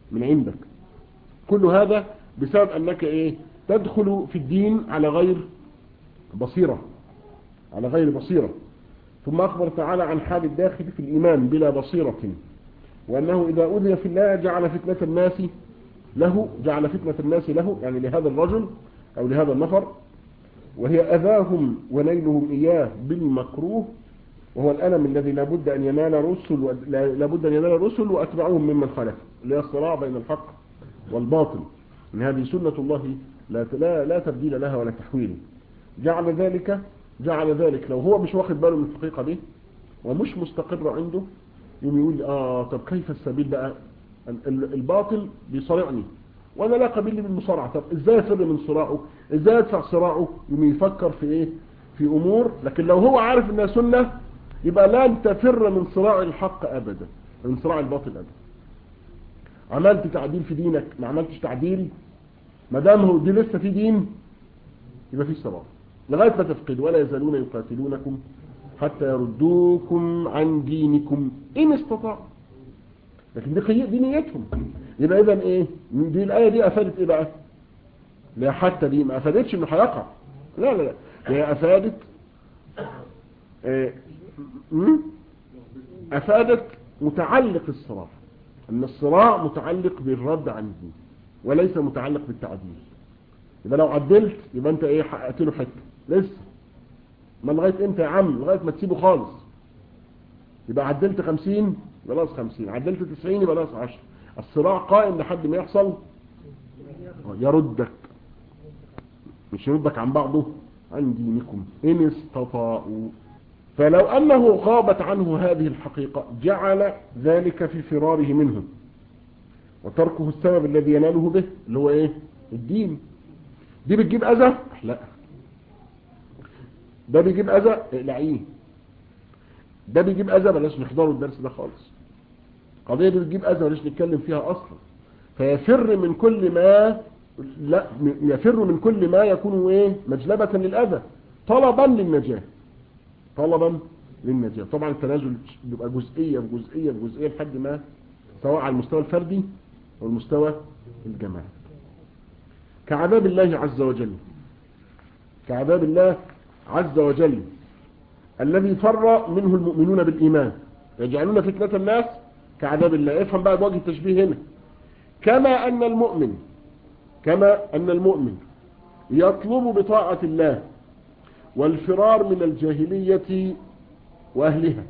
من عندك كل هذا بسبب أنك إيه تدخل في الدين على غير بصيرة على غير بصيرة ثم أخبر تعالى عن حال الداخل في الإيمان بلا بصيرة وأنه إذا أذي في الله جعل فتنة الناس له جعل فتنة الناس له يعني لهذا الرجل أو لهذا النفر وهي أذاهم ونيلهم إياه بالمكروه وهو الألم الذي لابد أن ينال رسل لابد أن ينال الرسل وأتبعهم ممن خلف اللي هي الصراع بين الحق والباطل إن هذه سنة الله لا لا, لا تبديل لها ولا تحويل جعل ذلك جعل ذلك لو هو مش واخد باله من الحقيقة دي ومش مستقر عنده يوم يقول آه طب كيف السبيل بقى الباطل بيصارعني وانا لا قبيل لي بالمصارعة طب ازاي افر من صراعه ازاي ادفع صراعه يوم يفكر في ايه في امور لكن لو هو عارف انها سنة يبقى لا تفر من صراع الحق ابدا من صراع الباطل ابدا عملت تعديل في دينك ما عملتش تعديل ما دام هو دي لسه في دين يبقى في صراع لغايه ما تفقد ولا يزالون يقاتلونكم حتى يردوكم عن دينكم ان استطاعوا لكن دي دي نيتهم يبقى اذا ايه دي الايه دي افادت ايه بقى لا حتى دي ما افادتش انه هيقع لا لا لا هي افادت إيه افادت متعلق الصراع ان الصراع متعلق بالرد عن الدين وليس متعلق بالتعديل يبقى لو عدلت يبقى انت ايه حققت له حته لسه ما لغايه امتى يا عم لغايه ما تسيبه خالص يبقى عدلت 50 يبقى ناقص 50 عدلت 90 يبقى ناقص 10 الصراع قائم لحد ما يحصل يردك مش يردك عن بعضه عن دينكم إن استطاعوا فلو أنه غابت عنه هذه الحقيقة جعل ذلك في فراره منه وتركه السبب الذي يناله به اللي هو ايه الدين دي بتجيب أذى لا ده بيجيب أذى اقلعيه ده بيجيب أذى بلاش نحضره الدرس ده خالص قضية دي بتجيب أذى بلاش نتكلم فيها أصلا فيفر من كل ما لا يفر من كل ما يكون ايه مجلبة للأذى طلبا للنجاة طلبا للنجاة طبعا التنازل بيبقى جزئية بجزئية بجزئية لحد ما سواء على المستوى الفردي أو المستوى الجماعي كعذاب الله عز وجل كعذاب الله عز وجل الذي فر منه المؤمنون بالإيمان يجعلون فتنة الناس كعذاب الله افهم بقى بوجه التشبيه هنا كما أن المؤمن كما أن المؤمن يطلب بطاعة الله والفرار من الجاهلية وأهلها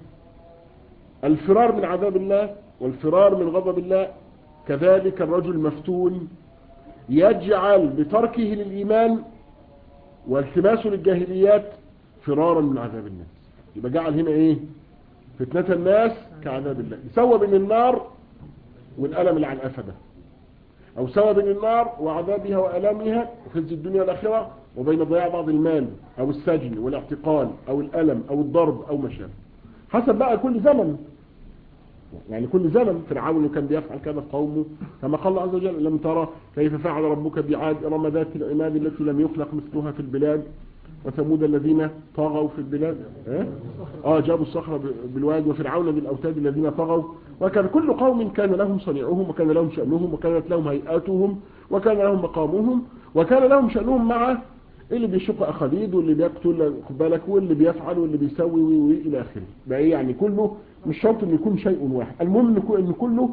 الفرار من عذاب الله والفرار من غضب الله كذلك الرجل مفتون يجعل بتركه للإيمان والتماسه للجاهليات فرارا من عذاب الناس يبقى جعل هنا ايه فتنة الناس كعذاب الله سوى بين النار والألم اللي على الأفدة أو سوى بين النار وعذابها وألامها وخزي الدنيا والآخرة وبين ضياع بعض المال أو السجن والاعتقال أو الألم أو الضرب أو ما شابه حسب بقى كل زمن يعني كل زمن فرعون كان بيفعل كذا قومه كما قال الله عز وجل لم ترى كيف فعل ربك بعاد إرم ذات العماد التي لم يخلق مثلها في البلاد وثمود الذين طغوا في البلاد اه, آه جابوا الصخرة بالواد وفرعون بالأوتاد الذين طغوا وكان كل قوم كان لهم صنيعهم وكان لهم شأنهم وكانت لهم هيئاتهم وكان لهم مقامهم وكان لهم شأنهم مع اللي بيشق أخليد واللي بيقتل بالك واللي بيفعل واللي بيسوي وإلى آخره بقى إيه يعني كله مش شرط أن يكون شيء واحد المهم أن كله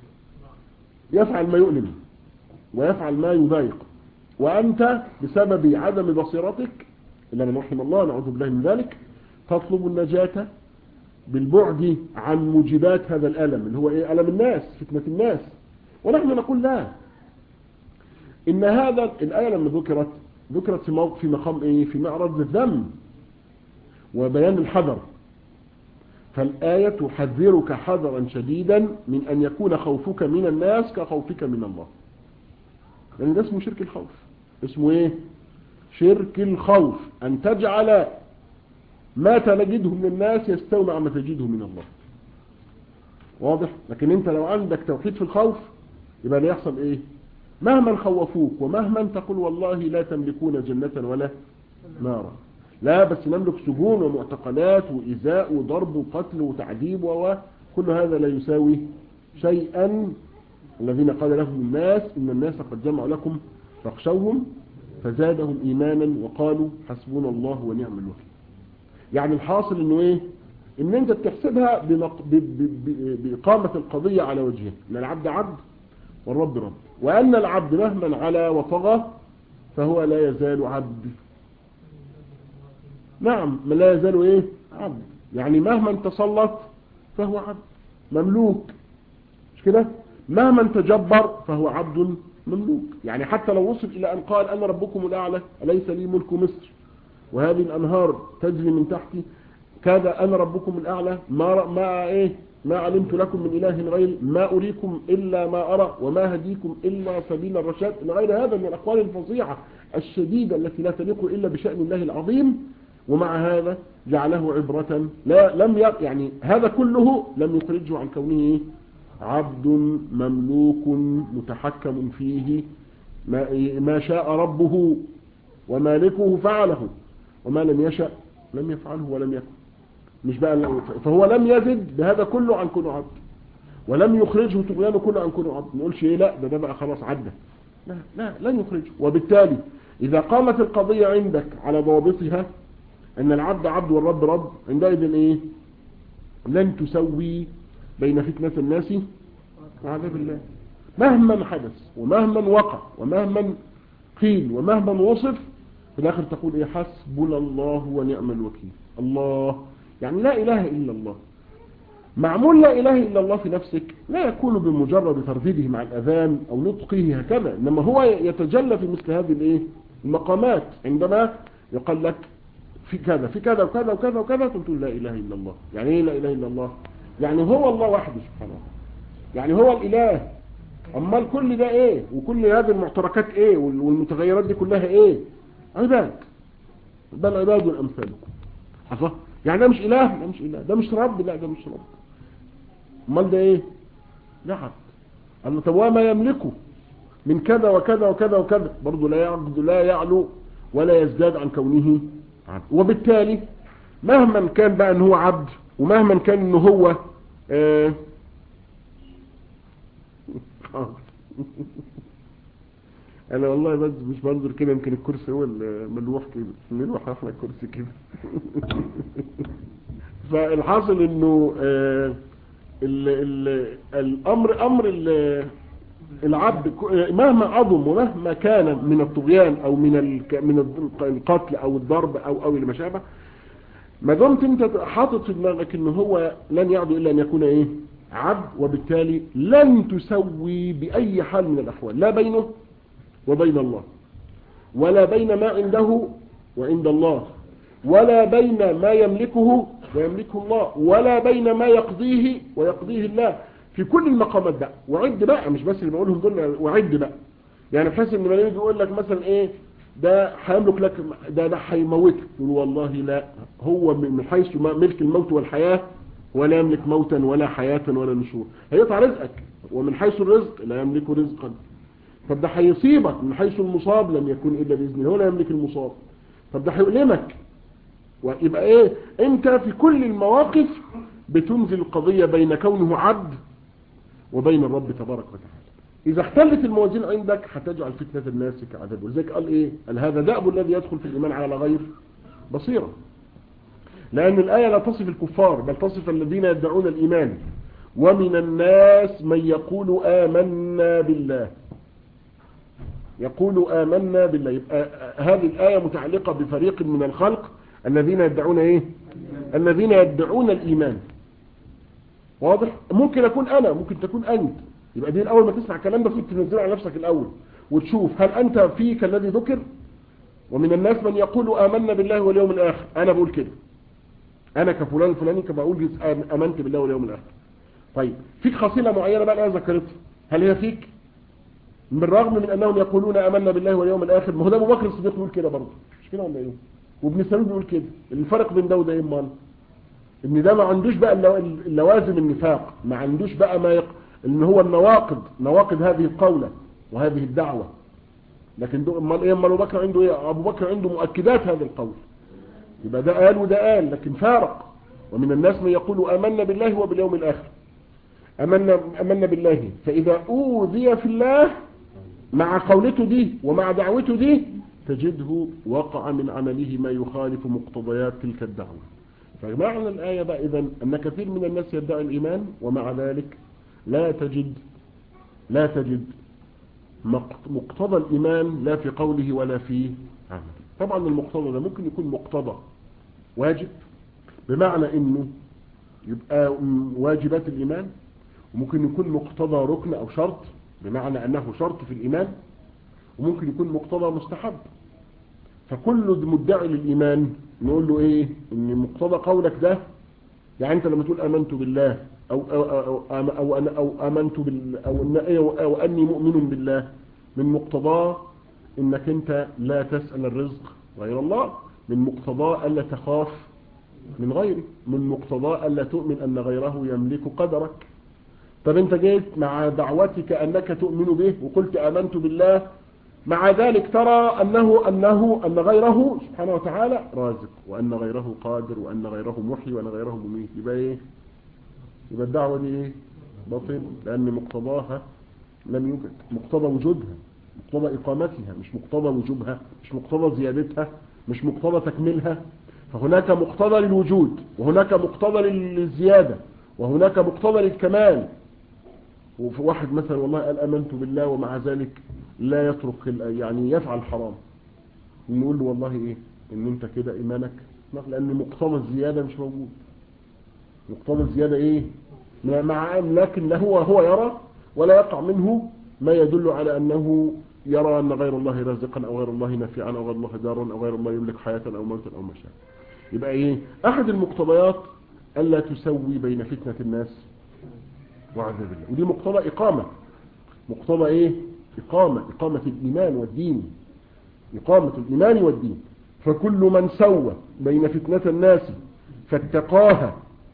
يفعل ما يؤلم ويفعل ما يضايق وأنت بسبب عدم بصيرتك إلا من رحم الله نعوذ بالله من ذلك تطلب النجاة بالبعد عن موجبات هذا الألم اللي هو إيه ألم الناس فتنة الناس ونحن نقول لا إن هذا الآية لما ذكرت ذكرت في موقف في مقام إيه في معرض الذم وبيان الحذر فالآية تحذرك حذرا شديدا من أن يكون خوفك من الناس كخوفك من الله لأن ده اسمه شرك الخوف اسمه إيه شرك الخوف أن تجعل ما تجده من الناس يستوي مع ما تجده من الله واضح لكن انت لو عندك توحيد في الخوف يبقى يحصل ايه مهما خوفوك ومهما تقول والله لا تملكون جنة ولا نارا لا بس نملك سجون ومعتقلات وإزاء وضرب وقتل وتعذيب وكل هذا لا يساوي شيئا الذين قال لهم الناس إن الناس قد جمعوا لكم فاخشوهم فزادهم إيمانا وقالوا حسبنا الله ونعم الوكيل يعني الحاصل انه ايه ان انت بتحسبها بمق... ب... ب... ب... بإقامة القضية على وجهه ان العبد عبد والرب رب وأن العبد مهما على وطغى فهو لا يزال عبد نعم ما لا يزال ايه عبد يعني مهما تسلط فهو عبد مملوك مش كده مهما تجبر فهو عبد مملوك يعني حتى لو وصل إلى أن قال أنا ربكم الأعلى أليس لي ملك مصر وهذه الأنهار تجري من تحتي كذا أنا ربكم الأعلى ما, ما إيه ما علمت لكم من إله غيري ما أريكم إلا ما أرى وما هديكم إلا سبيل الرشاد إلى غير هذا من الأقوال الفظيعة الشديدة التي لا تليق إلا بشأن الله العظيم ومع هذا جعله عبرة لا لم يعني هذا كله لم يخرجه عن كونه عبد مملوك متحكم فيه ما, ما شاء ربه ومالكه فعله وما لم يشأ لم يفعله ولم يكن مش بقى فهو لم يزد بهذا كله عن كونه عبد ولم يخرجه طغيانه كله عن كونه عبد ما نقولش ايه لا ده ده بقى خلاص عدى لا لا لن يخرجه وبالتالي اذا قامت القضية عندك على ضوابطها ان العبد عبد والرب رب عندئذ ايه لن تسوي بين فتنة الناس وعذاب الله مهما حدث ومهما وقع ومهما قيل ومهما وصف في الاخر تقول ايه حسبنا الله ونعم الوكيل الله يعني لا اله الا الله معمول لا اله الا الله في نفسك لا يكون بمجرد ترديده مع الاذان او نطقه هكذا انما هو يتجلى في مثل هذه الايه المقامات عندما يقال لك في كذا في كذا وكذا وكذا وكذا تقول لا اله الا الله يعني ايه لا اله الا الله يعني هو الله وحده سبحانه يعني هو الاله امال كل ده ايه وكل هذه المعتركات ايه والمتغيرات دي كلها ايه عباد بل عباد امثالكم حصل يعني ده مش اله ده مش اله ده مش رب لا ده مش رب امال ده ايه ده عبد الله طب وما يملكه من كذا وكذا وكذا وكذا برضه لا يعبد لا يعلو ولا يزداد عن كونه عبد وبالتالي مهما كان بقى ان هو عبد ومهما كان ان هو آه انا والله بس مش بنظر كده يمكن الكرسي هو الملوح كده الملوح احنا الكرسي كده فالحاصل انه آه ال ال الامر امر العبد مهما عظم ومهما كان من الطغيان او من من القتل او الضرب او او ما شابه ما دمت انت حاطط في دماغك ان هو لن يعدو الا ان يكون ايه عبد وبالتالي لن تسوي باي حال من الاحوال لا بينه وبين الله ولا بين ما عنده وعند الله ولا بين ما يملكه ويملكه الله ولا بين ما يقضيه ويقضيه الله في كل المقامات بقى وعد بقى مش بس اللي بقولهم دول وعد بقى يعني بحيث ان ملايين يقول لك مثلا ايه ده هيملك لك ده ده هيموتك تقول والله لا هو من حيث ملك الموت والحياة ولا يملك موتا ولا حياة ولا نشور هيقطع رزقك ومن حيث الرزق لا يملك رزقا طب ده هيصيبك من حيث المصاب لم يكن الا باذنه هو لا يملك المصاب طب ده هيؤلمك ويبقى ايه انت في كل المواقف بتنزل القضية بين كونه عبد وبين الرب تبارك وتعالى إذا اختلت الموازين عندك هتجعل فتنة الناس كعذاب ولذلك قال إيه قال هذا دأب الذي يدخل في الإيمان على غير بصيرة لأن الآية لا تصف الكفار بل تصف الذين يدعون الإيمان ومن الناس من يقول آمنا بالله يقول آمنا بالله يبقى هذه الآية متعلقة بفريق من الخلق الذين يدعون إيه الذين يدعون الإيمان واضح ممكن أكون أنا ممكن تكون أنت يبقى دي الأول ما تسمع الكلام ده تنزله على نفسك الأول وتشوف هل أنت فيك الذي ذكر ومن الناس من يقول آمنا بالله واليوم الآخر أنا بقول كده أنا كفلان فلاني كبقول آمنت بالله واليوم الآخر طيب فيك خصيلة معينة بقى أنا ذكرتها هل هي فيك بالرغم من أنهم يقولون آمنا بالله واليوم الآخر ما هو ده أبو بكر الصديق بيقول كده برضه مش كده ولا إيه وابن سلول بيقول كده الفرق بين ده وده إيه امال ان ده ما عندوش بقى اللوازم النفاق ما عندوش بقى ما يق... ان هو النواقض نواقض هذه القولة وهذه الدعوة لكن دو امال ايه امال ابو بكر عنده ايه ابو بكر عنده مؤكدات هذا القول يبقى ده قال وده قال لكن فارق ومن الناس من يقول امنا بالله وباليوم الاخر أمنا, أمنا بالله فإذا أوذي في الله مع قولته دي ومع دعوته دي تجده وقع من عمله ما يخالف مقتضيات تلك الدعوة فمعنى الآية بقى إذن أن كثير من الناس يدعي الإيمان ومع ذلك لا تجد لا تجد مقتضى الإيمان لا في قوله ولا في عمله طبعا المقتضى ده ممكن يكون مقتضى واجب بمعنى انه يبقى واجبات الإيمان وممكن يكون مقتضى ركن أو شرط بمعنى أنه شرط في الإيمان وممكن يكون مقتضى مستحب فكل مدعي للإيمان نقول له إيه إن مقتضى قولك ده يعني أنت لما تقول آمنت بالله أو, أو, أو, أو, أو, أو, أو آمنت بال أو, أو, أو أني مؤمن بالله من مقتضاه إنك أنت لا تسأل الرزق غير الله من مقتضاه ألا تخاف من غيره من مقتضاه ألا تؤمن أن غيره يملك قدرك طب انت جيت مع دعوتك أنك تؤمن به وقلت آمنت بالله مع ذلك ترى أنه, أنه أن غيره سبحانه وتعالى رازق وأن غيره قادر وأن غيره محي وأن غيره مميت يبقى إيه يبقى الدعوة دي إيه باطل لأن مقتضاها لم يوجد مقتضى وجودها مقتضى إقامتها مش مقتضى وجوبها مش مقتضى زيادتها مش مقتضى تكملها فهناك مقتضى للوجود وهناك مقتضى للزيادة وهناك مقتضى للكمال وفي واحد مثلا والله قال امنت بالله ومع ذلك لا يترك يعني يفعل حرام نقول له والله ايه ان انت كده ايمانك لان مقتضى الزيادة مش موجود مقتضى الزيادة ايه مع لكن هو هو يرى ولا يقع منه ما يدل على انه يرى ان غير الله رازقا او غير الله نافعا او غير الله دارا او غير الله يملك حياة او موتا او مشاء يبقى ايه احد المقتضيات الا تسوي بين فتنة الناس وعذاب الله ودي مقتضى إقامة مقتضى إيه إقامة إقامة الإيمان والدين إقامة الإيمان والدين فكل من سوى بين فتنة الناس فاتقاها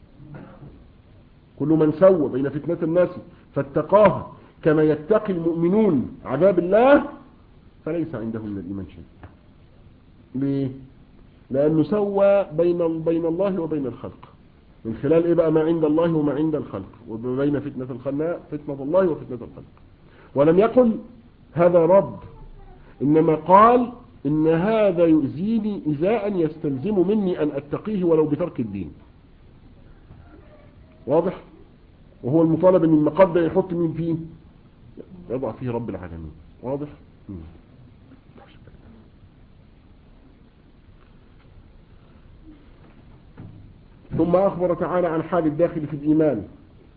كل من سوى بين فتنة الناس فاتقاها كما يتقي المؤمنون عذاب الله فليس عنده من الإيمان شيء ليه لأنه سوى بين بين الله وبين الخلق من خلال ايه بقى ما عند الله وما عند الخلق وبين فتنة الخلاء فتنة الله وفتنة الخلق ولم يقل هذا رب انما قال ان هذا يؤذيني إزاء يستلزم مني ان اتقيه ولو بترك الدين واضح وهو المطالب ان المقدر يحط مين فيه يضع فيه رب العالمين واضح مم. ثم أخبر تعالى عن حال الداخل في الإيمان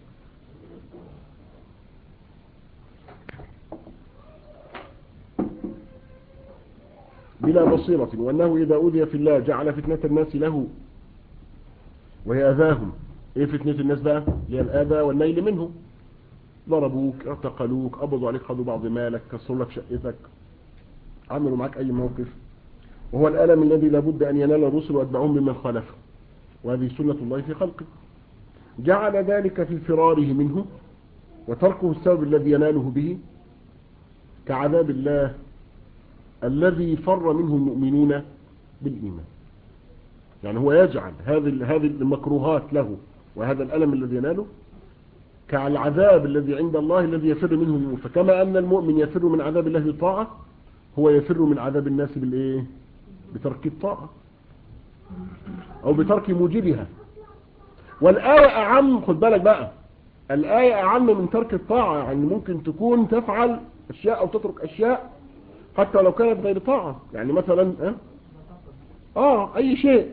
بلا بصيرة وأنه إذا أوذي في الله جعل فتنة الناس له وهي أذاهم إيه فتنة الناس بقى هي الآذى والنيل منه ضربوك اعتقلوك قبضوا عليك خذوا بعض مالك كسروا لك شقتك عملوا معك أي موقف وهو الألم الذي لابد أن ينال الرسل وأتبعهم بمن خالفه وهذه سنة الله في خلقه جعل ذلك في فراره منه وتركه السبب الذي يناله به كعذاب الله الذي فر منه المؤمنون بالإيمان يعني هو يجعل هذه هذه المكروهات له وهذا الألم الذي يناله كالعذاب الذي عند الله الذي يفر منه المؤمن فكما أن المؤمن يفر من عذاب الله بالطاعة هو يفر من عذاب الناس بالإيه بترك الطاعة او بترك موجبها والآية اعم خد بالك بقى الآية اعم من ترك الطاعة يعني ممكن تكون تفعل اشياء او تترك اشياء حتى لو كانت غير طاعة يعني مثلا اه, آه اي شيء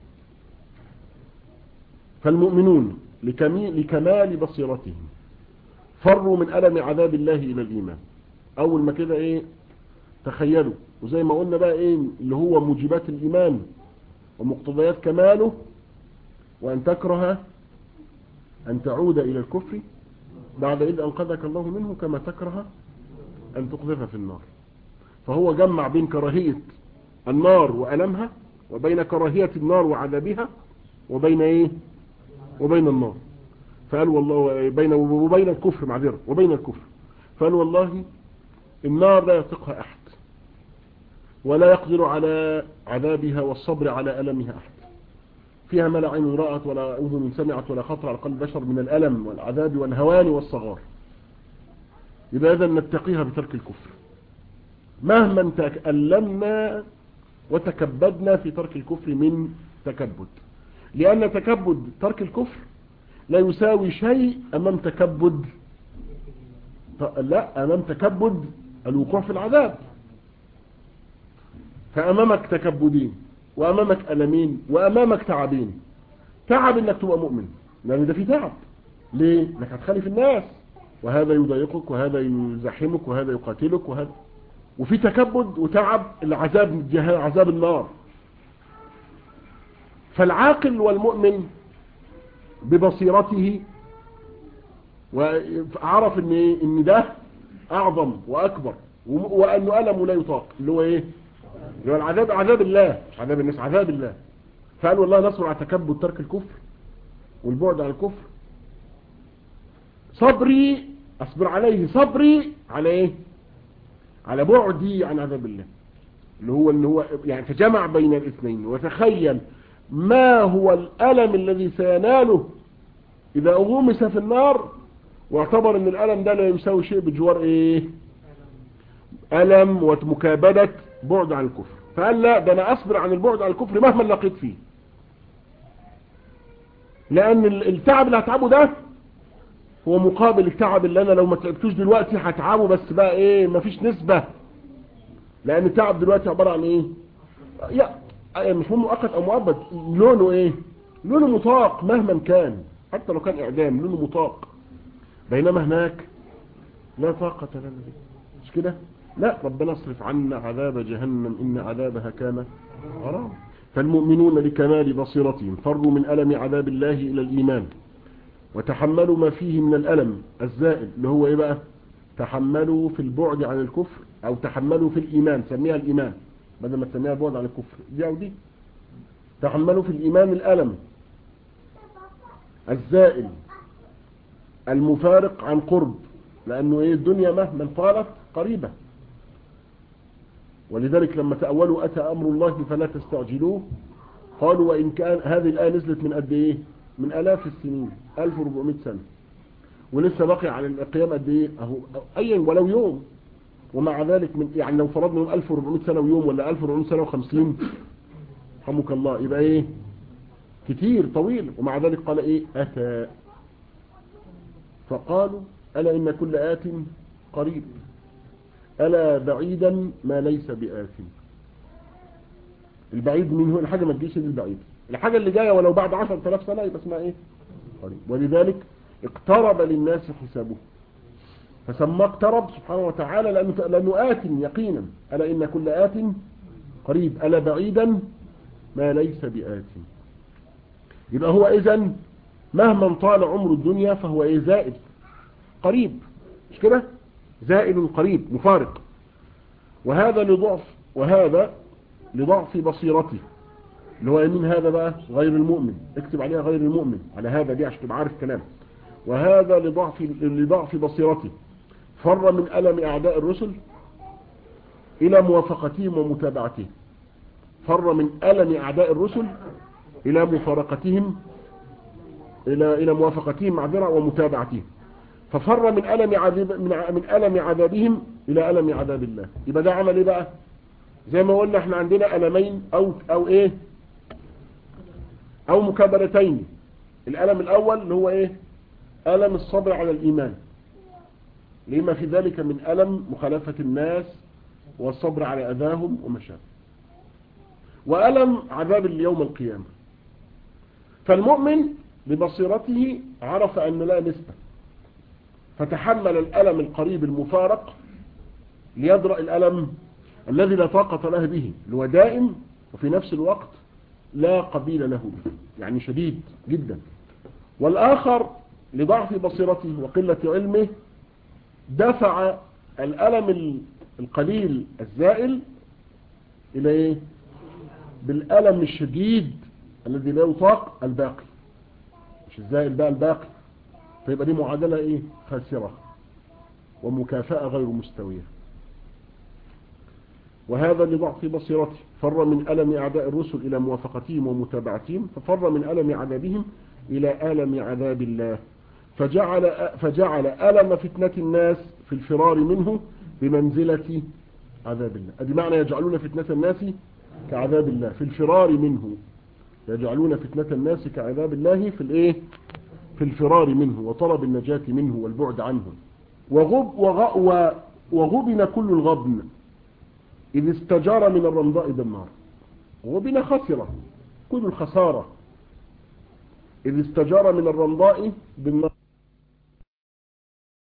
فالمؤمنون لكمال بصيرتهم فروا من ألم عذاب الله إلى الإيمان أول ما كده إيه تخيلوا وزي ما قلنا بقى إيه اللي هو موجبات الإيمان ومقتضيات كماله وأن تكره أن تعود إلى الكفر بعد إذ أنقذك الله منه كما تكره أن تقذف في النار فهو جمع بين كراهية النار وألمها وبين كراهية النار وعذابها وبين إيه وبين النار فقال والله بين وبين الكفر معذرة وبين الكفر فقال والله النار لا يطيقها أحد ولا يقدر على عذابها والصبر على ألمها أحد فيها ما لا عين رأت ولا أذن سمعت ولا خطر على قلب بشر من الألم والعذاب والهوان والصغار يبقى إذا نتقيها بترك الكفر مهما تألمنا وتكبدنا في ترك الكفر من تكبد لأن تكبد ترك الكفر لا يساوي شيء أمام تكبد لا أمام تكبد الوقوع في العذاب فأمامك تكبدين وأمامك ألمين وأمامك تعبين تعب إنك تبقى مؤمن لأن ده في تعب ليه؟ إنك هتخالف الناس وهذا يضايقك وهذا يزحمك وهذا يقاتلك وهذا وفي تكبد وتعب العذاب عذاب النار فالعاقل والمؤمن ببصيرته وعرف ان ايه ان ده اعظم واكبر وانه الم لا يطاق اللي هو ايه اللي هو العذاب عذاب الله مش عذاب الناس عذاب الله فقال والله نصبر على تكبد ترك الكفر والبعد عن الكفر صبري اصبر عليه صبري على ايه على بعدي عن عذاب الله اللي هو ان هو يعني تجمع بين الاثنين وتخيل ما هو الألم الذي سيناله إذا أغمس في النار واعتبر أن الألم ده لا يساوي شيء بجوار إيه ألم ومكابدة بعد عن الكفر فقال لا ده أنا أصبر عن البعد عن الكفر مهما لقيت فيه لأن التعب اللي هتعبه ده هو مقابل التعب اللي أنا لو ما تعبتوش دلوقتي هتعبه بس بقى إيه مفيش نسبة لأن التعب دلوقتي عبارة عن إيه يا مش مؤقت او مؤبد لونه ايه لونه مطاق مهما كان حتى لو كان اعدام لونه مطاق بينما هناك لا طاقة لنا به مش كده لا ربنا اصرف عنا عذاب جهنم ان عذابها كان غرام فالمؤمنون لكمال بصيرتهم فروا من ألم عذاب الله إلى الإيمان وتحملوا ما فيه من الألم الزائد اللي هو إيه بقى تحملوا في البعد عن الكفر أو تحملوا في الإيمان سميها الإيمان بدل ما تسميها بعد عن الكفر دي او دي تحملوا في الإيمان الألم الزائل المفارق عن قرب لأنه إيه الدنيا مهما طالت قريبة ولذلك لما تأولوا أتى أمر الله فلا تستعجلوه قالوا وإن كان هذه الآية نزلت من قد إيه من ألاف السنين 1400 سنة ولسه باقي على القيام قد إيه أهو أيا ولو يوم ومع ذلك من يعني لو فرضنا من 1400 سنة ويوم ولا 1400 سنة وخمسين رحمك الله يبقى ايه كتير طويل ومع ذلك قال ايه اتى فقالوا الا ان كل ات قريب الا بعيدا ما ليس بآت البعيد من هو الحاجة ما تجيش للبعيد الحاجة اللي جاية ولو بعد 10000 سنة يبقى اسمها ايه قريب ولذلك اقترب للناس حسابه فسماه اقترب سبحانه وتعالى لأنه, لأنه آت يقينا ألا إن كل آت قريب ألا بعيدا ما ليس بآت يبقى هو إذن مهما طال عمر الدنيا فهو إيه زائد قريب مش كده زائد قريب مفارق وهذا لضعف وهذا لضعف بصيرته اللي هو من هذا بقى غير المؤمن اكتب عليها غير المؤمن على هذا دي عشان تبقى عارف كلام وهذا لضعف لضعف بصيرته فر من ألم أعداء الرسل إلى موافقتهم ومتابعتهم فر من ألم أعداء الرسل إلى مفارقتهم إلى إلى موافقتهم معذرة ومتابعتهم ففر من ألم عذاب من ألم عذابهم إلى ألم عذاب الله يبقى ده عمل إيه بقى زي ما قلنا احنا عندنا ألمين أو أو إيه أو مكابرتين الألم الأول اللي هو إيه ألم الصبر على الإيمان لما في ذلك من ألم مخالفة الناس والصبر على أذاهم ومشاكل وألم عذاب اليوم القيامة فالمؤمن ببصيرته عرف أن لا نسبة فتحمل الألم القريب المفارق ليدرأ الألم الذي لا طاقة له به اللي هو دائم وفي نفس الوقت لا قبيل له به يعني شديد جدا والآخر لضعف بصيرته وقلة علمه دفع الألم القليل الزائل إلى إيه بالألم الشديد الذي لا يطاق الباقي مش الزائل بقى الباقي فيبقى دي معادلة إيه خاسرة ومكافأة غير مستوية وهذا لضعف بصيرته فر من ألم أعداء الرسل إلى موافقتهم ومتابعتهم ففر من ألم عذابهم إلى ألم عذاب الله فجعل, فجعل ألم فتنة الناس في الفرار منه بمنزلة عذاب الله أدي معنى يجعلون فتنة الناس كعذاب الله في الفرار منه يجعلون فتنة الناس كعذاب الله في الايه في الفرار منه وطلب النجاة منه والبعد عنه وغب وغ وغبن كل الغبن إذ استجار من الرمضاء بالنار غبن خسرة كل الخسارة إذ استجار من الرمضاء بالنار